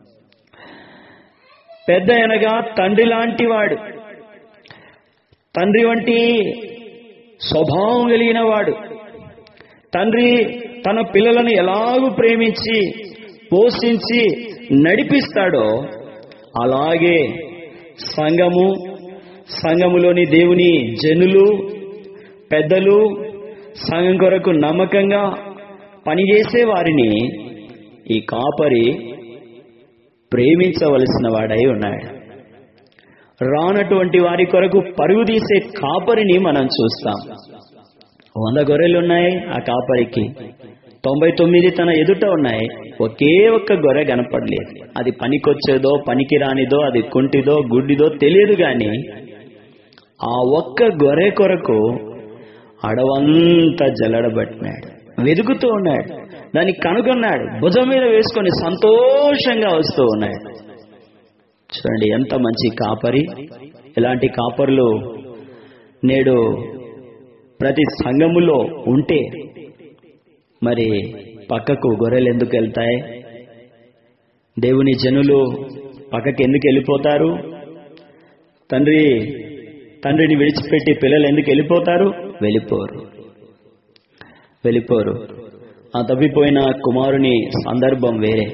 S1: పెద్ద అనగా తండ్రి లాంటి వాడు తండ్రి వంటి స్వభావం కలిగిన వాడు తండ్రి తన పిల్లలను ఎలాగూ ప్రేమించి పోషించి నడిపిస్తాడో అలాగే సంఘము సంఘములోని దేవుని జనులు పెద్దలు సంఘం కొరకు నమ్మకంగా పనిచేసే వారిని ఈ కాపరి ప్రేమించవలసిన వాడై ఉన్నాడు రానటువంటి వారి కొరకు పరుగు తీసే కాపరిని మనం చూస్తాం వంద గొర్రెలు ఉన్నాయి ఆ కాపరికి తొంభై తొమ్మిది తన ఎదుట ఉన్నాయి ఒకే ఒక్క గొర్రె కనపడలేదు అది పనికొచ్చేదో పనికి రానిదో అది కుంటిదో గుడ్డిదో తెలియదు గాని ఆ ఒక్క గొర్రె కొరకు అడవంతా జల్లడబట్టినాడు వెతుకుతూ ఉన్నాడు దాన్ని కనుగొన్నాడు భుజం మీద వేసుకొని సంతోషంగా వస్తూ ఉన్నాడు చూడండి ఎంత మంచి కాపరి ఇలాంటి కాపరులు నేడు ప్రతి సంఘములో ఉంటే మరి పక్కకు గొర్రెలు ఎందుకు వెళ్తాయి దేవుని జనులు పక్కకి ఎందుకు వెళ్ళిపోతారు తండ్రి తండ్రిని విడిచిపెట్టి పిల్లలు ఎందుకు వెళ్ళిపోతారు వెళ్ళిపోరు వెళ్ళిపోరు ఆ తప్పిపోయిన కుమారుని సందర్భం వేరే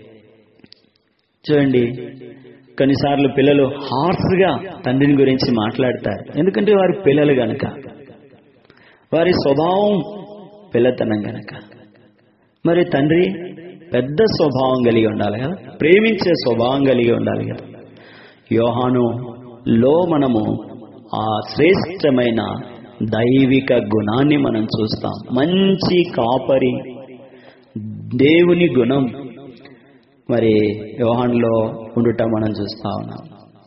S1: చూడండి కొన్నిసార్లు పిల్లలు హార్స్గా తండ్రిని గురించి మాట్లాడతారు ఎందుకంటే వారి పిల్లలు గనక వారి స్వభావం పిల్లతనం గనక మరి తండ్రి పెద్ద స్వభావం కలిగి ఉండాలి కదా ప్రేమించే స్వభావం కలిగి ఉండాలి కదా యోహాను లో మనము ఆ శ్రేష్టమైన దైవిక గుణాన్ని మనం చూస్తాం మంచి కాపరి దేవుని గుణం మరి యోహానులో ఉండుట మనం చూస్తా ఉన్నాం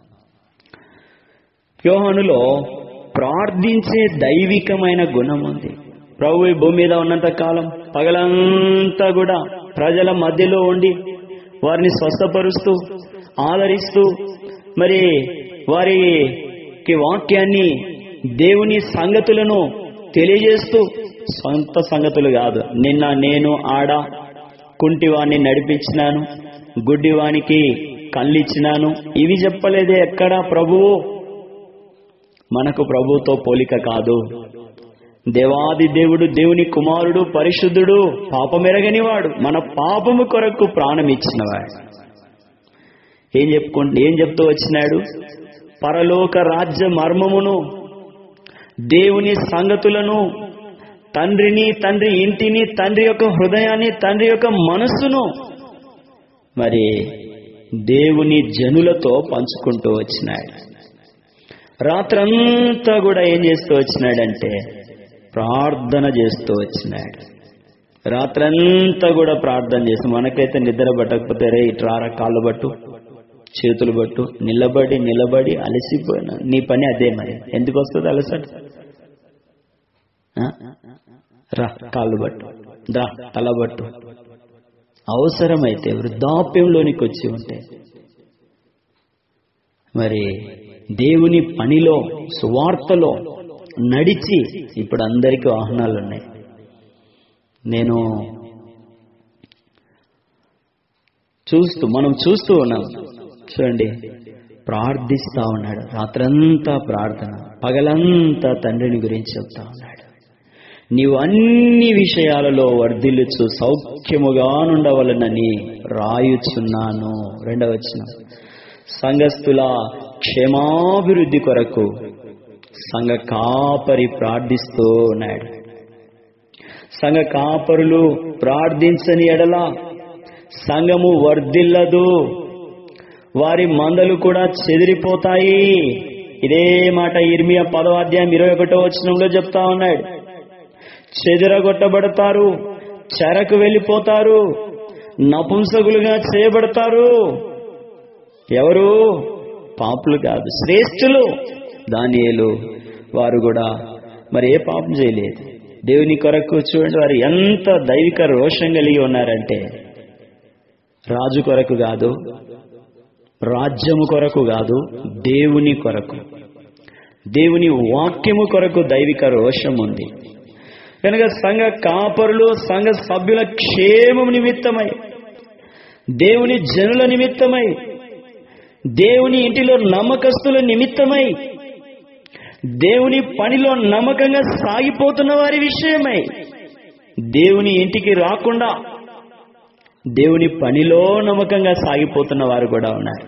S1: యోహానులో ప్రార్థించే దైవికమైన గుణం ఉంది ప్రభు ఈ భూమి మీద ఉన్నంత కాలం పగలంతా కూడా ప్రజల మధ్యలో ఉండి వారిని స్వస్థపరుస్తూ ఆదరిస్తూ మరి వారికి వాక్యాన్ని దేవుని సంగతులను తెలియజేస్తూ సొంత సంగతులు కాదు నిన్న నేను ఆడ కుంటివాణ్ణి నడిపించినాను గుడ్డివానికి కళ్ళిచ్చినాను ఇవి చెప్పలేదే ఎక్కడా ప్రభువు మనకు ప్రభుతో పోలిక కాదు దేవాది దేవుడు దేవుని కుమారుడు పరిశుద్ధుడు పాపమెరగనివాడు మన పాపము కొరకు ప్రాణం ఇచ్చినవాడు ఏం చెప్పుకుంటు ఏం చెప్తూ వచ్చినాడు పరలోక రాజ్య మర్మమును దేవుని సంగతులను తండ్రిని తండ్రి ఇంటిని తండ్రి యొక్క హృదయాన్ని తండ్రి యొక్క మనస్సును మరి దేవుని జనులతో పంచుకుంటూ వచ్చినాడు రాత్రంతా కూడా ఏం చేస్తూ వచ్చినాడంటే ప్రార్థన చేస్తూ వచ్చినాడు రాత్రంతా కూడా ప్రార్థన చేసి మనకైతే నిద్ర పట్టకపోతే రే ఇట్రారా కాళ్ళు పట్టు చేతులు పట్టు నిలబడి నిలబడి అలసిపోయినా నీ పని అదే మరి ఎందుకు వస్తుంది అలసట ఆ? రా కాళ్ళు పట్టు రా తల పట్టు అవసరమైతే వృద్ధాప్యంలోనికి వచ్చి ఉంటే మరి దేవుని పనిలో సువార్తలో నడిచి ఇప్పుడు అందరికీ వాహనాలు ఉన్నాయి నేను చూస్తూ మనం చూస్తూ ఉన్నాం చూడండి ప్రార్థిస్తా ఉన్నాడు రాత్రంతా ప్రార్థన పగలంతా తండ్రిని గురించి చెప్తా ఉన్నాడు నీవు అన్ని విషయాలలో వర్ధిల్లుచు సౌఖ్యముగా నుండవలనని రాయుచున్నాను రెండవ వచనం సంఘస్థుల క్షేమాభివృద్ధి కొరకు సంఘ కాపరి ప్రార్థిస్తూ ఉన్నాడు సంఘ కాపరులు ప్రార్థించని ఎడల సంఘము వర్ధిల్లదు వారి మందలు కూడా చెదిరిపోతాయి ఇదే మాట ఇర్మియా పదో అధ్యాయం ఇరవై ఒకటో వచనంలో చెప్తా ఉన్నాడు చెదిరగొట్టబడతారు చెరకు వెళ్ళిపోతారు నపుంసకులుగా చేయబడతారు ఎవరు పాపులు కాదు శ్రేష్ఠులు దానియేలు వారు కూడా మరి ఏ పాపం చేయలేదు దేవుని కొరకు చూడండి వారు ఎంత దైవిక రోషం కలిగి ఉన్నారంటే రాజు కొరకు కాదు రాజ్యము కొరకు కాదు దేవుని కొరకు దేవుని వాక్యము కొరకు దైవిక రోషం ఉంది కనుక సంఘ కాపరులు సంఘ సభ్యుల క్షేమం నిమిత్తమై దేవుని జనుల నిమిత్తమై దేవుని ఇంటిలో నమ్మకస్తుల నిమిత్తమై దేవుని పనిలో నమ్మకంగా సాగిపోతున్న వారి విషయమై దేవుని ఇంటికి రాకుండా దేవుని పనిలో నమ్మకంగా సాగిపోతున్న వారు కూడా ఉన్నారు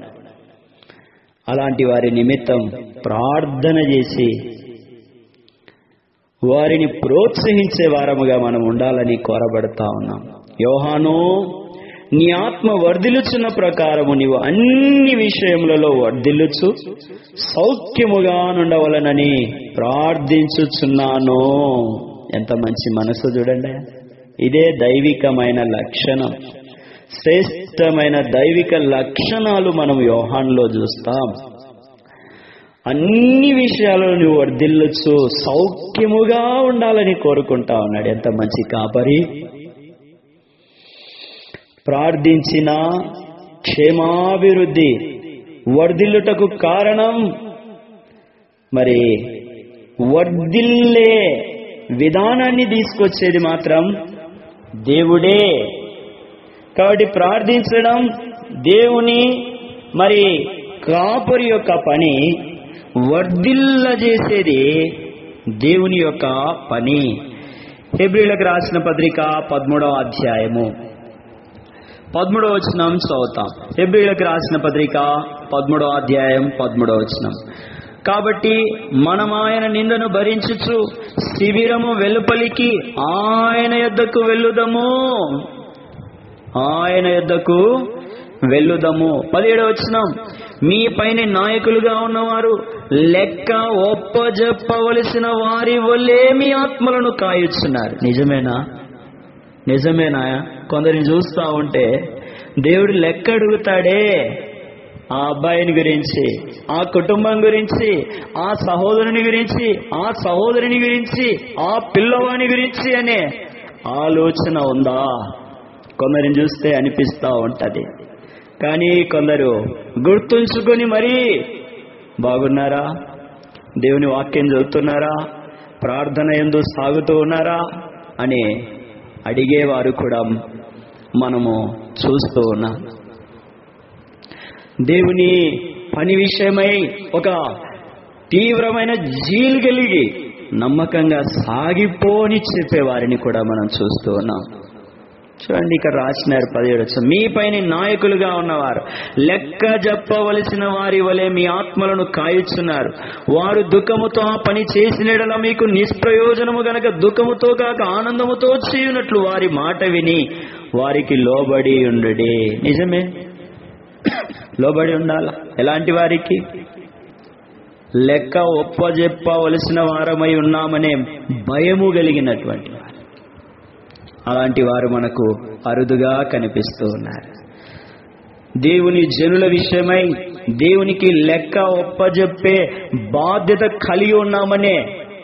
S1: అలాంటి వారి నిమిత్తం ప్రార్థన చేసి వారిని ప్రోత్సహించే వారముగా మనం ఉండాలని కోరబడతా ఉన్నాం యోహాను నీ ఆత్మ వర్ధిల్లుచున్న ప్రకారము నీవు అన్ని విషయములలో వర్ధిల్లుచు సౌఖ్యముగా నుండవలనని ప్రార్థించుచున్నాను ఎంత మంచి మనసు చూడండి ఇదే దైవికమైన లక్షణం శ్రేష్టమైన దైవిక లక్షణాలు మనం యోహాన్లో చూస్తాం అన్ని విషయాలలో నువ్వు వర్ధిల్లొచ్చు సౌఖ్యముగా ఉండాలని కోరుకుంటా ఉన్నాడు ఎంత మంచి కాపరి ప్రార్థించిన క్షేమాభివృద్ధి వర్ధిల్లుటకు కారణం మరి వర్ధిల్లే విధానాన్ని తీసుకొచ్చేది మాత్రం దేవుడే కాబట్టి ప్రార్థించడం దేవుని మరి కాపరి యొక్క పని వర్ధిల్ల చేసేది దేవుని యొక్క పని హెబ్రిలకు రాసిన పత్రిక పదమూడవ అధ్యాయము పదమూడవ వచనం చదువుతాం హెబ్రిలకు రాసిన పత్రిక పదమూడవ అధ్యాయం పదమూడవ వచనం కాబట్టి మనం ఆయన నిందను భరించుచు శిబిరము వెలుపలికి ఆయన యొద్దకు వెళ్ళుదము ఆయన యొద్దకు వెళ్ళుదము పదిహేడవ వచనం మీ పైన నాయకులుగా ఉన్నవారు లెక్క ఒప్పజెప్పవలసిన వారి వల్లే మీ ఆత్మలను కాయుచున్నారు నిజమేనా నిజమేనా కొందరిని చూస్తా ఉంటే దేవుడు లెక్క అడుగుతాడే ఆ అబ్బాయిని గురించి ఆ కుటుంబం గురించి ఆ సహోదరుని గురించి ఆ సహోదరుని గురించి ఆ పిల్లవాని గురించి అనే ఆలోచన ఉందా కొందరిని చూస్తే అనిపిస్తూ ఉంటది కానీ కొందరు గుర్తుంచుకొని మరీ బాగున్నారా దేవుని వాక్యం చదువుతున్నారా ప్రార్థన ఎందు సాగుతూ ఉన్నారా అని అడిగేవారు కూడా మనము చూస్తూ ఉన్నాం దేవుని పని విషయమై ఒక తీవ్రమైన జీలు కలిగి నమ్మకంగా సాగిపోని చెప్పేవారిని కూడా మనం చూస్తూ ఉన్నాం చూడండి ఇక్కడ రాసినారు పదిహేడు వచ్చి మీ పైన నాయకులుగా ఉన్నవారు లెక్క చెప్పవలసిన వారి వలె మీ ఆత్మలను కాయుచున్నారు వారు దుఃఖముతో ఆ పని చేసినడలా మీకు నిష్ప్రయోజనము గనక దుఃఖముతో కాక ఆనందముతో చేయునట్లు వారి మాట విని వారికి లోబడి ఉండడే నిజమే లోబడి ఉండాల ఎలాంటి వారికి లెక్క ఒప్పజెప్పవలసిన వారమై ఉన్నామనే భయము కలిగినటువంటి వారు అలాంటి వారు మనకు అరుదుగా కనిపిస్తూ ఉన్నారు దేవుని జనుల విషయమై దేవునికి లెక్క ఒప్పజెప్పే బాధ్యత కలిగి ఉన్నామనే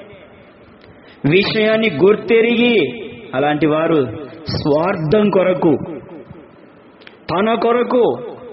S1: విషయాన్ని గుర్తెరిగి అలాంటి వారు స్వార్థం కొరకు తన కొరకు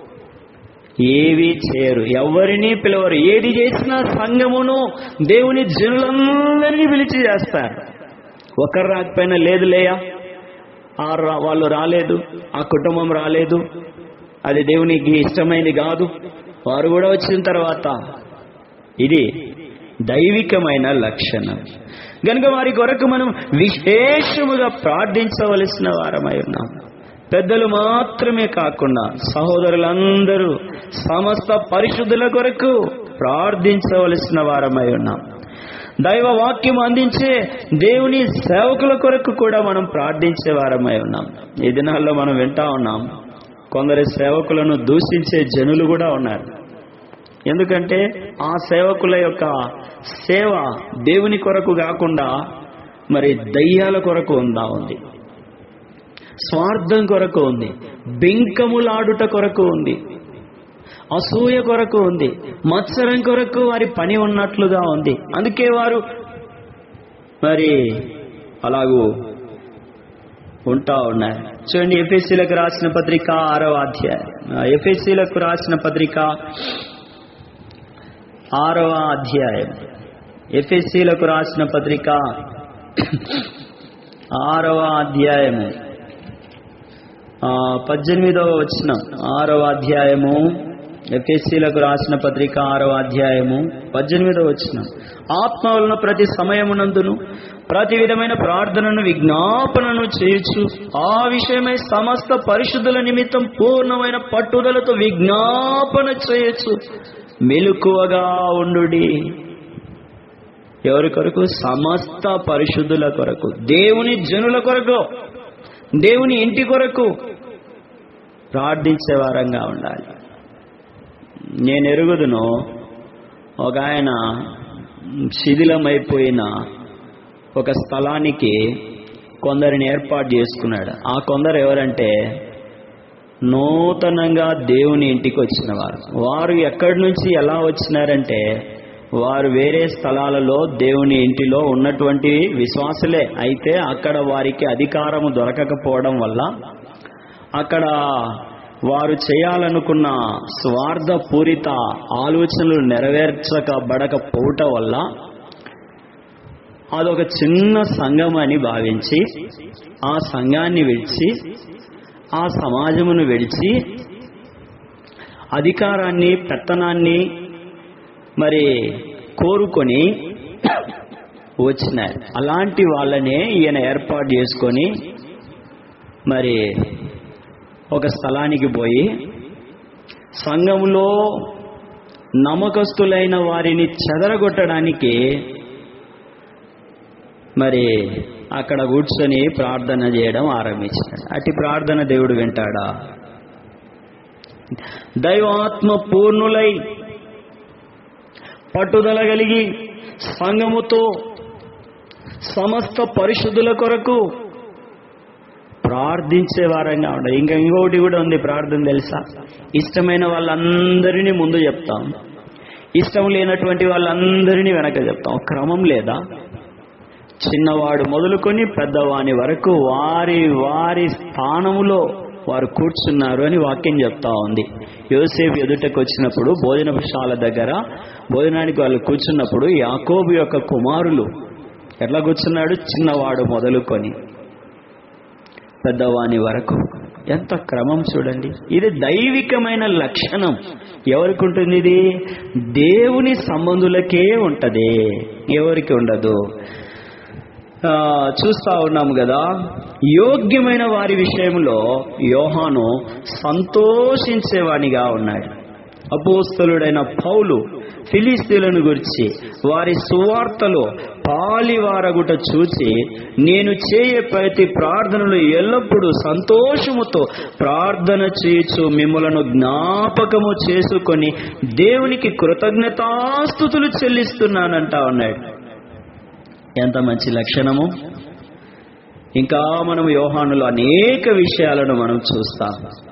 S1: ఏవి చేయరు ఎవరిని పిలవరు ఏది చేసినా సంఘమును దేవుని జనులందరినీ పిలిచి చేస్తారు ఒకరు రాకపోయినా లేదు లేయా ఆ రా- వాళ్ళు రాలేదు ఆ కుటుంబం రాలేదు అది దేవునికి ఇష్టమైనది కాదు వారు కూడా వచ్చిన తర్వాత ఇది దైవికమైన లక్షణం గనుక వారి కొరకు మనం విశేషముగా ప్రార్థించవలసిన వారమై ఉన్నాం పెద్దలు మాత్రమే కాకుండా సహోదరులందరూ సమస్త పరిశుద్ధుల కొరకు ప్రార్థించవలసిన వారమై ఉన్నాం దైవ వాక్యం అందించే దేవుని సేవకుల కొరకు కూడా మనం ప్రార్థించే వారమై ఉన్నాం ఈ దినాల్లో మనం వింటా ఉన్నాం కొందరి సేవకులను దూషించే జనులు కూడా ఉన్నారు ఎందుకంటే ఆ సేవకుల యొక్క సేవ దేవుని కొరకు కాకుండా మరి దయ్యాల కొరకు ఉందా ఉంది స్వార్థం కొరకు ఉంది బెంకములాడుట కొరకు ఉంది అసూయ కొరకు ఉంది మత్సరం కొరకు వారి పని ఉన్నట్లుగా ఉంది అందుకే వారు మరి అలాగూ ఉంటా ఉన్నారు చూడండి ఎఫ్ఎస్సీలకు రాసిన పత్రిక ఆరవ అధ్యాయం ఎఫ్ఎస్సీలకు రాసిన పత్రిక ఆరవ అధ్యాయం ఎఫ్ఎస్సీలకు రాసిన పత్రిక ఆరవ అధ్యాయము ఆ, పద్దెనిమిదవ వచ్చిన ఆరవ అధ్యాయము ఎఫ్ఎస్సీలకు రాసిన పత్రిక ఆరవ అధ్యాయము పద్దెనిమిదవ వచ్చిన ఆత్మ వలన ప్రతి సమయమునందును ప్రతి విధమైన ప్రార్థనను విజ్ఞాపనను చేయొచ్చు ఆ విషయమై సమస్త పరిశుద్ధుల నిమిత్తం పూర్ణమైన పట్టుదలతో విజ్ఞాపన చేయొచ్చు మెలకువగా ఉండుడి ఎవరి కొరకు సమస్త పరిశుద్ధుల కొరకు దేవుని జనుల కొరకు దేవుని ఇంటి కొరకు ప్రార్థించే వారంగా ఉండాలి నేను ఎరుగుదును ఒక ఆయన శిథిలమైపోయిన ఒక స్థలానికి కొందరిని ఏర్పాటు చేసుకున్నాడు ఆ కొందరు ఎవరంటే నూతనంగా దేవుని ఇంటికి వచ్చిన వారు వారు ఎక్కడి నుంచి ఎలా వచ్చినారంటే వారు వేరే స్థలాలలో దేవుని ఇంటిలో ఉన్నటువంటి విశ్వాసులే అయితే అక్కడ వారికి అధికారము దొరకకపోవడం వల్ల అక్కడ వారు చేయాలనుకున్న స్వార్థపూరిత ఆలోచనలు నెరవేర్చకబడకపోవటం వల్ల అదొక చిన్న సంఘం అని భావించి ఆ సంఘాన్ని విడిచి ఆ సమాజమును విడిచి అధికారాన్ని పెత్తనాన్ని మరి కోరుకొని వచ్చినారు అలాంటి వాళ్ళనే ఈయన ఏర్పాటు చేసుకొని మరి ఒక స్థలానికి పోయి సంఘంలో నమ్మకస్తులైన వారిని చెదరగొట్టడానికి మరి అక్కడ కూర్చొని ప్రార్థన చేయడం ఆరంభించాడు అటు ప్రార్థన దేవుడు వింటాడా దైవాత్మ పూర్ణులై పట్టుదల కలిగి సంఘముతో సమస్త పరిశుద్ధుల కొరకు ప్రార్థించే వారంగా ఉండాలి ఇంకా ఇంకొకటి కూడా ఉంది ప్రార్థన తెలుసా ఇష్టమైన వాళ్ళందరినీ ముందు చెప్తాం ఇష్టం లేనటువంటి వాళ్ళందరినీ వెనక చెప్తాం క్రమం లేదా చిన్నవాడు మొదలుకొని పెద్దవాని వరకు వారి వారి స్థానములో వారు కూర్చున్నారు అని వాక్యం చెప్తా ఉంది యోసేపు ఎదుటకు వచ్చినప్పుడు భోజనశాల దగ్గర భోజనానికి వాళ్ళు కూర్చున్నప్పుడు యాకోబు యొక్క కుమారులు ఎట్లా కూర్చున్నాడు చిన్నవాడు మొదలుకొని పెద్దవాని వరకు ఎంత క్రమం చూడండి ఇది దైవికమైన లక్షణం ఎవరికి ఉంటుంది ఇది దేవుని సంబంధులకే ఉంటది ఎవరికి ఉండదు ఆ, చూస్తా ఉన్నాం కదా యోగ్యమైన వారి విషయంలో యోహాను సంతోషించేవానిగా ఉన్నాడు అపోస్తలుడైన పౌలు ఫిలిస్తీన్లను గురించి వారి సువార్తలో పాలివారగుట చూచి నేను చేయే ప్రతి ప్రార్థనలు ఎల్లప్పుడూ సంతోషముతో ప్రార్థన చేయొచ్చు మిమ్మలను జ్ఞాపకము చేసుకొని దేవునికి కృతజ్ఞతాస్థుతులు చెల్లిస్తున్నానంటా ఉన్నాడు ఎంత మంచి లక్షణము ఇంకా మనం యోహానులో అనేక విషయాలను మనం చూస్తాం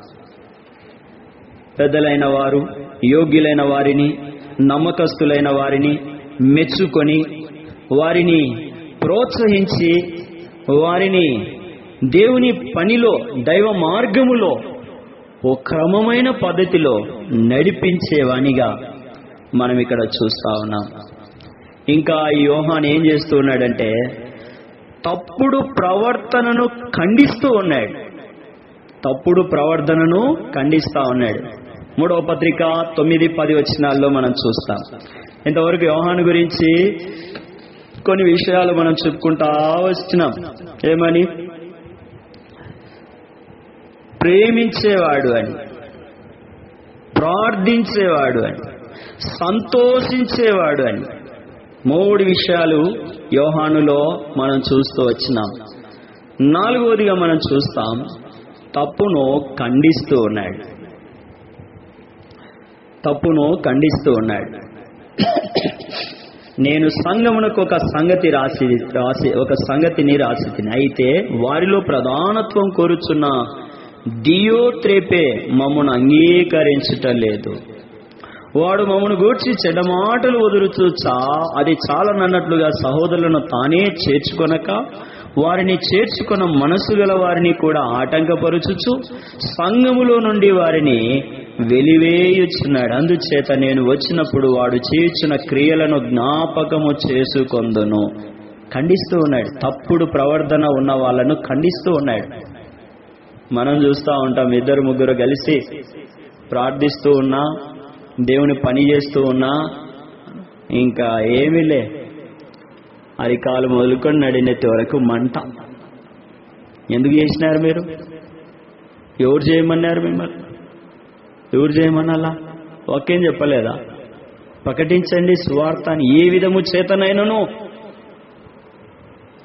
S1: పెద్దలైన వారు యోగ్యులైన వారిని నమ్మకస్తులైన వారిని మెచ్చుకొని వారిని ప్రోత్సహించి వారిని దేవుని పనిలో దైవ మార్గములో ఓ క్రమమైన పద్ధతిలో నడిపించేవానిగా మనం ఇక్కడ చూస్తా ఉన్నాం ఇంకా ఈ యోహాన్ ఏం చేస్తూ ఉన్నాడంటే తప్పుడు ప్రవర్తనను ఖండిస్తూ ఉన్నాడు తప్పుడు ప్రవర్తనను ఖండిస్తా ఉన్నాడు మూడవ పత్రిక తొమ్మిది పది వచనాల్లో మనం చూస్తాం ఇంతవరకు యోహాను గురించి కొన్ని విషయాలు మనం చెప్పుకుంటా వచ్చినాం ఏమని ప్రేమించేవాడు అని ప్రార్థించేవాడు అని సంతోషించేవాడు అని మూడు విషయాలు యోహానులో మనం చూస్తూ వచ్చినాం నాలుగవదిగా మనం చూస్తాం తప్పును ఖండిస్తూ ఉన్నాడు తప్పును ఖండిస్తూ ఉన్నాడు నేను సంగమునకు ఒక సంగతి రాసి రాసి ఒక సంగతిని రాసి తిని అయితే వారిలో ప్రధానత్వం కోరుచున్న దియోత్రేపే మమ్మను అంగీకరించుట లేదు వాడు మమ్మను గూర్చి చెడ్డ మాటలు వదులుతూ చా అది చాలనన్నట్లుగా సహోదరులను తానే చేర్చుకొనక వారిని చేర్చుకున్న మనసు గల వారిని కూడా ఆటంకపరుచుచు సంఘములో నుండి వారిని వెలివేయుచున్నాడు అందుచేత నేను వచ్చినప్పుడు వాడు చేయుచున్న క్రియలను జ్ఞాపకము చేసుకొందును ఖండిస్తూ ఉన్నాడు తప్పుడు ప్రవర్తన ఉన్న వాళ్ళను ఖండిస్తూ ఉన్నాడు మనం చూస్తూ ఉంటాం ఇద్దరు ముగ్గురు కలిసి ప్రార్థిస్తూ ఉన్నా దేవుని పని చేస్తూ ఉన్నా ఇంకా ఏమీలే అరికాలు మొదలుకొని నడినెత్తి వరకు మంట ఎందుకు చేసినారు మీరు ఎవరు చేయమన్నారు మిమ్మల్ని ఎవరు చేయమనాలా వాక్యం చెప్పలేదా ప్రకటించండి సువార్తని ఏ విధము చేతనైనను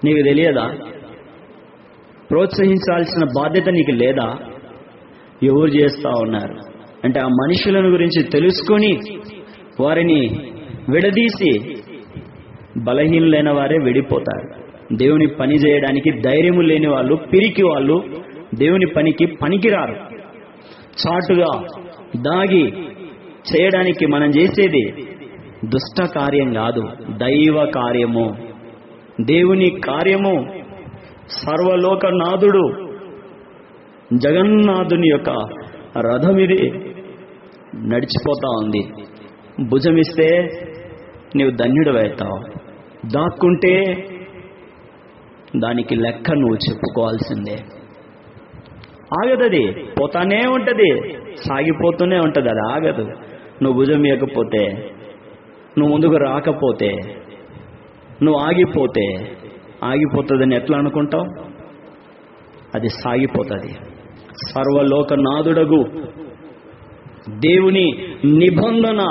S1: నీకు తెలియదా ప్రోత్సహించాల్సిన బాధ్యత నీకు లేదా ఎవరు చేస్తా ఉన్నారు అంటే ఆ మనుషులను గురించి తెలుసుకొని వారిని విడదీసి బలహీనులైన వారే విడిపోతారు దేవుని పని చేయడానికి ధైర్యము లేని వాళ్ళు పిరికి వాళ్ళు దేవుని పనికి పనికిరారు చాటుగా దాగి చేయడానికి మనం చేసేది దుష్ట కార్యం కాదు దైవ కార్యము దేవుని కార్యము సర్వలోకనాథుడు జగన్నాథుని యొక్క రథం ఇది నడిచిపోతా ఉంది భుజమిస్తే నీవు ధన్యుడు అవుతావు దాక్కుంటే దానికి లెక్క నువ్వు చెప్పుకోవాల్సిందే ఆగదది పోతానే ఉంటది సాగిపోతూనే ఉంటది అది ఆగదు నువ్వు భుజం ఇవ్వకపోతే నువ్వు ముందుకు రాకపోతే నువ్వు ఆగిపోతే ఆగిపోతుందని ఎట్లా అనుకుంటావు అది సాగిపోతుంది సర్వలోకనాథుడగు దేవుని నిబంధన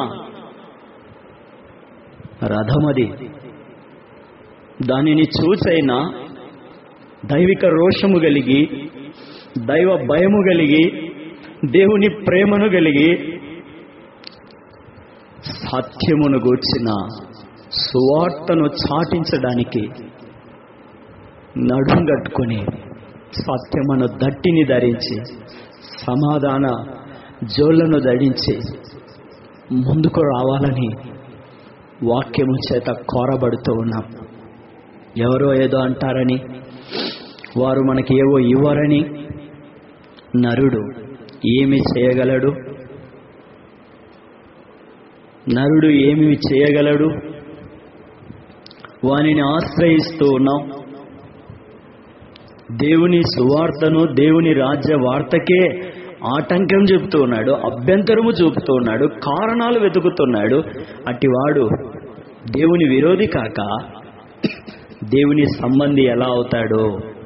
S1: రథమది దానిని చూసైనా దైవిక రోషము కలిగి దైవ భయము కలిగి దేవుని ప్రేమను కలిగి సత్యమును గూర్చిన సువార్తను చాటించడానికి నడుం కట్టుకొని సత్యమును దట్టిని ధరించి సమాధాన జోళ్లను ధరించి ముందుకు రావాలని వాక్యము చేత కోరబడుతూ ఉన్నాం ఎవరో ఏదో అంటారని వారు మనకి ఏవో ఇవ్వరని నరుడు ఏమి చేయగలడు నరుడు ఏమి చేయగలడు వానిని ఆశ్రయిస్తూ ఉన్నాం దేవుని సువార్తను దేవుని రాజ్య వార్తకే ఆటంకం చెబుతూ ఉన్నాడు అభ్యంతరము చూపుతూ ఉన్నాడు కారణాలు వెతుకుతున్నాడు అటివాడు దేవుని విరోధి కాక దేవుని సంబంధి ఎలా అవుతాడో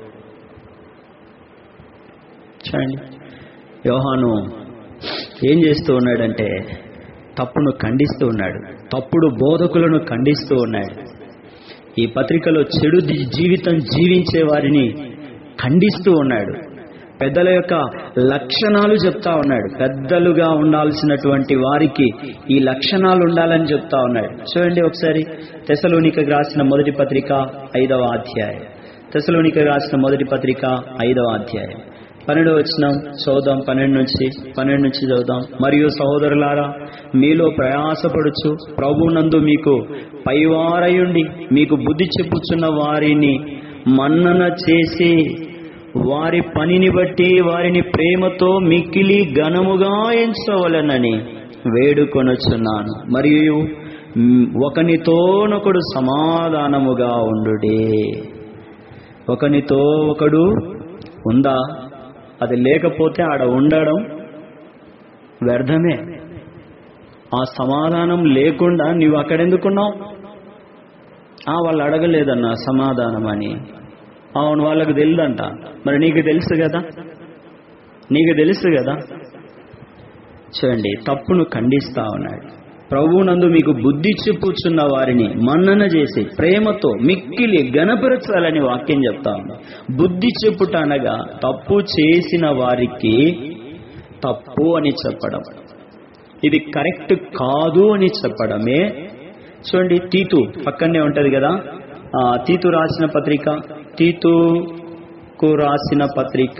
S1: చూడండి యోహాను ఏం చేస్తూ ఉన్నాడంటే తప్పును ఖండిస్తూ ఉన్నాడు తప్పుడు బోధకులను ఖండిస్తూ ఉన్నాడు ఈ పత్రికలో చెడు జీ- జీవితం జీవించే వారిని ఖండిస్తూ ఉన్నాడు పెద్దల యొక్క లక్షణాలు చెప్తా ఉన్నాడు పెద్దలుగా ఉండాల్సినటువంటి వారికి ఈ లక్షణాలు ఉండాలని చెప్తా ఉన్నాడు చూడండి ఒకసారి తెసలోనిక రాసిన మొదటి పత్రిక ఐదవ అధ్యాయం తెసలోనిక రాసిన మొదటి పత్రిక ఐదవ అధ్యాయం పన్నెండు వచ్చినాం చదువుదాం పన్నెండు నుంచి పన్నెండు నుంచి చదువుదాం మరియు సహోదరులారా మీలో ప్రయాసపడుచు ప్రభునందు మీకు పైవారయుండి మీకు బుద్ధి చెప్పుచున్న వారిని మన్నన చేసి వారి పనిని బట్టి వారిని ప్రేమతో మిక్కిలి ఘనముగా ఎంచవలనని వేడుకొనొచ్చున్నాను మరియు మ్, ఒకనితోనొకడు సమాధానముగా ఉండుడే ఒకనితో ఒకడు ఉందా అది లేకపోతే ఆడ ఉండడం వ్యర్థమే ఆ సమాధానం లేకుండా నీవు అక్కడెందుకున్నావు ఆ వాళ్ళు అడగలేదన్న సమాధానం అని అవును వాళ్ళకు తెలియదంట మరి నీకు తెలుసు కదా నీకు తెలుసు కదా చూడండి తప్పును ఖండిస్తా ఉన్నాడు ప్రభువునందు మీకు బుద్ధి చెప్పుచున్న వారిని మన్నన చేసి ప్రేమతో మిక్కిలి గణపరచాలని వాక్యం చెప్తా ఉంది బుద్ధి చెప్పుట అనగా తప్పు చేసిన వారికి తప్పు అని చెప్పడం ఇది కరెక్ట్ కాదు అని చెప్పడమే చూడండి తీతు పక్కనే ఉంటది కదా ఆ, తీతు రాసిన పత్రిక తీతుకు రాసిన పత్రిక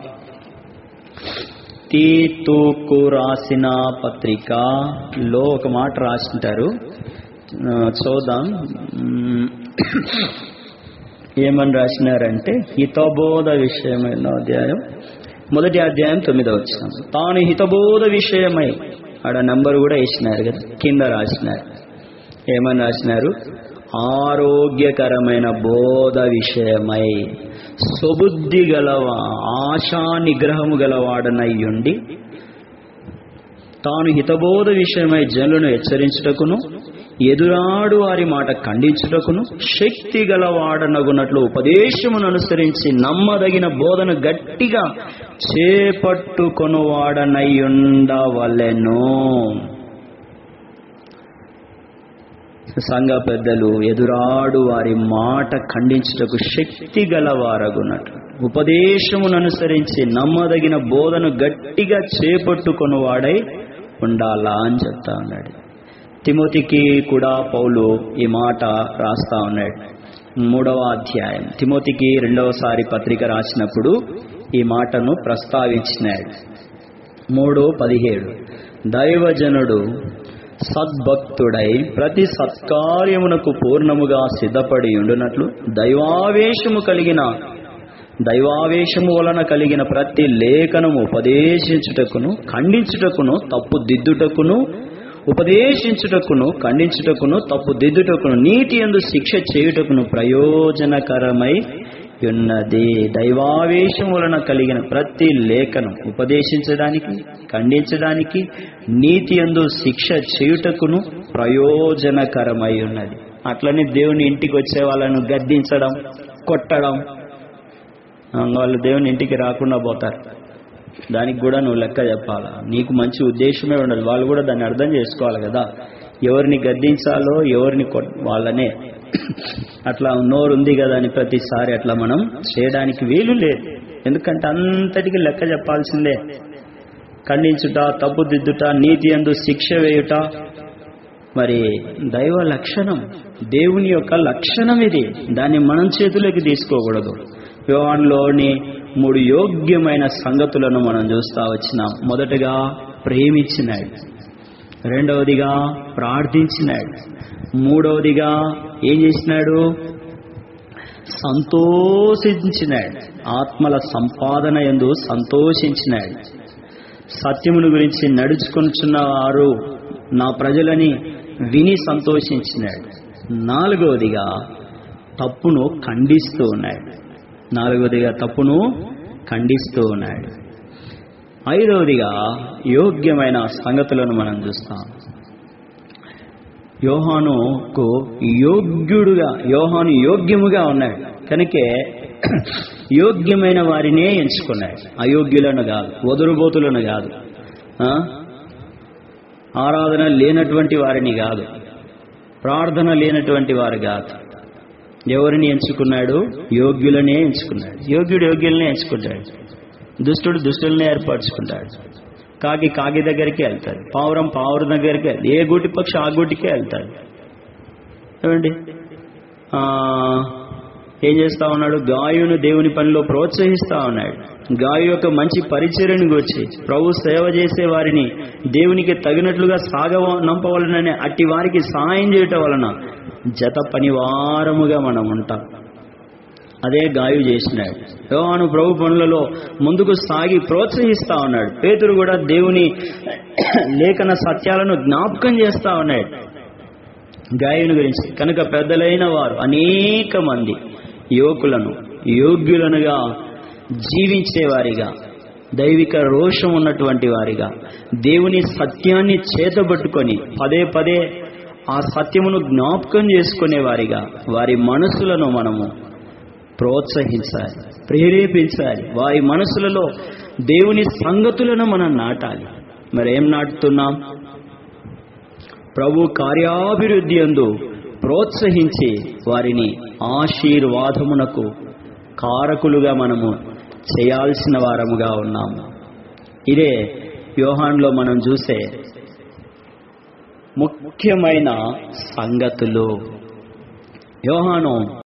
S1: తీతుకు రాసిన పత్రికలో ఒక మాట రాసింటారు ఆ, చూద్దాం మ్, ఏమని రాసినారంటే హితబోధ విషయమైన అధ్యాయం మొదటి అధ్యాయం తొమ్మిదో వచ్చిన తాను హితబోధ విషయమై ఆడ నంబర్ కూడా వేసినారు కదా కింద రాసినారు ఏమని రాసినారు ఆరోగ్యకరమైన బోధ విషయమై సుబుద్ధి గలవా ఆశా నిగ్రహము గలవాడనయ్యుండి తాను హితబోధ విషయమై జనులను హెచ్చరించుటకును ఎదురాడు వారి మాట ఖండించుటకును శక్తి గలవాడనగునట్లు ఉపదేశమును అనుసరించి నమ్మదగిన బోధన గట్టిగా చేపట్టుకొనువాడనయ్యుండవలెను సంఘ పెద్దలు ఎదురాడు వారి మాట ఖండించుటకు శక్తి గలవారగున్నట్లు ఉపదేశమును అనుసరించి నమ్మదగిన బోధను గట్టిగా చేపట్టుకొనివాడై ఉండాలా అని చెప్తా ఉన్నాడు తిమోతికి కూడా పౌలు ఈ మాట రాస్తా ఉన్నాడు మూడవ అధ్యాయం తిమోతికి రెండవసారి పత్రిక రాసినప్పుడు ఈ మాటను ప్రస్తావించినాడు మూడు పదిహేడు దైవజనుడు సద్భక్తుడై ప్రతి సత్కార్యమునకు పూర్ణముగా సిద్ధపడి ఉండునట్లు దైవావేశము కలిగిన దైవావేశము వలన కలిగిన ప్రతి లేఖనము ఉపదేశించుటకును ఖండించుటకును తప్పు దిద్దుటకును ఉపదేశించుటకును ఖండించుటకును తప్పు దిద్దుటకును నీతి ఎందు శిక్ష చేయుటకును ప్రయోజనకరమై ఉన్నది దైవావేశం వలన కలిగిన ప్రతి లేఖనం ఉపదేశించడానికి ఖండించడానికి నీతి ఎందు శిక్ష చేయుటకును ప్రయోజనకరమై ఉన్నది అట్లనే దేవుని ఇంటికి వచ్చే వాళ్ళను గద్దించడం కొట్టడం ఆ, వాళ్ళు దేవుని ఇంటికి రాకుండా పోతారు దానికి కూడా నువ్వు లెక్క చెప్పాలా నీకు మంచి ఉద్దేశమే ఉండాలి వాళ్ళు కూడా దాన్ని అర్థం చేసుకోవాలి కదా ఎవరిని గద్దించాలో ఎవరిని కొట్- వాళ్ళనే అట్లా నోరు ఉంది కదా అని ప్రతిసారి అట్లా మనం చేయడానికి వీలు లేదు ఎందుకంటే అంతటికి లెక్క చెప్పాల్సిందే ఖండించుట తప్పుదిద్దుట నీతి ఎందు శిక్ష వేయుట మరి దైవ లక్షణం దేవుని యొక్క లక్షణం ఇది దాన్ని మనం చేతులోకి తీసుకోకూడదు యోహాన్లోని మూడు యోగ్యమైన సంగతులను మనం చూస్తా వచ్చినాం మొదటగా ప్రేమించినాడు రెండవదిగా ప్రార్థించినాడు మూడవదిగా ఏం చేసినాడు సంతోషించినాడు ఆత్మల సంపాదన ఎందు సంతోషించినాడు సత్యమును గురించి నడుచుకొనుచున్న వారు నా ప్రజలని విని సంతోషించినాడు నాలుగవదిగా తప్పును ఖండిస్తూ ఉన్నాడు నాలుగవదిగా తప్పును ఖండిస్తూ ఉన్నాడు ఐదవదిగా యోగ్యమైన సంగతులను మనం చూస్తాం యోహానుకు యోగ్యుడుగా యోహాను యోగ్యముగా ఉన్నాడు కనుకే యోగ్యమైన వారినే ఎంచుకున్నాడు అయోగ్యులను కాదు వదురుబోతులను కాదు ఆ? ఆరాధన లేనటువంటి వారిని కాదు ప్రార్థన లేనటువంటి వారు కాదు ఎవరిని ఎంచుకున్నాడు యోగ్యులనే ఎంచుకున్నాడు యోగ్యుడు యోగ్యులనే ఎంచుకుంటాడు దుష్టుడు దుష్టులనే ఏర్పరచుకుంటాడు కాకి కాకి దగ్గరికి వెళ్తాడు పావురం పావురం దగ్గరికి వెళ్తాడు ఏ గూటి పక్షి ఆ గూటికే వెళ్తాడు ఏమండి ఆ, ఏం చేస్తా ఉన్నాడు గాయును దేవుని పనిలో ప్రోత్సహిస్తా ఉన్నాడు గాయు యొక్క మంచి పరిచర్యను గురించి ప్రభు సేవ చేసే వారిని దేవునికి తగినట్లుగా సాగ నంపవలననే అట్టి వారికి సహాయం చేయటం వలన జత పనివారముగా మనం ఉంటాం అదే గాయు చేసినాడు యోహాను ప్రభు పనులలో ముందుకు సాగి ప్రోత్సహిస్తా ఉన్నాడు పేతురు కూడా దేవుని లేఖన సత్యాలను జ్ఞాపకం చేస్తా ఉన్నాడు గాయని గురించి కనుక పెద్దలైన వారు అనేక మంది యువకులను యోగ్యులనుగా జీవించేవారిగా దైవిక రోషం ఉన్నటువంటి వారిగా దేవుని సత్యాన్ని చేతబట్టుకొని పదే పదే ఆ సత్యమును జ్ఞాపకం చేసుకునే వారిగా వారి మనసులను మనము ప్రోత్సహించాలి ప్రేరేపించాలి వారి మనసులలో దేవుని సంగతులను మనం నాటాలి మరి ఏం నాటుతున్నాం ప్రభు కార్యాభివృద్ధి అందు ప్రోత్సహించి వారిని ఆశీర్వాదమునకు కారకులుగా మనము చేయాల్సిన వారముగా ఉన్నాము ఇదే యోహాన్లో మనం చూసే ముఖ్యమైన సంగతులు యోహాను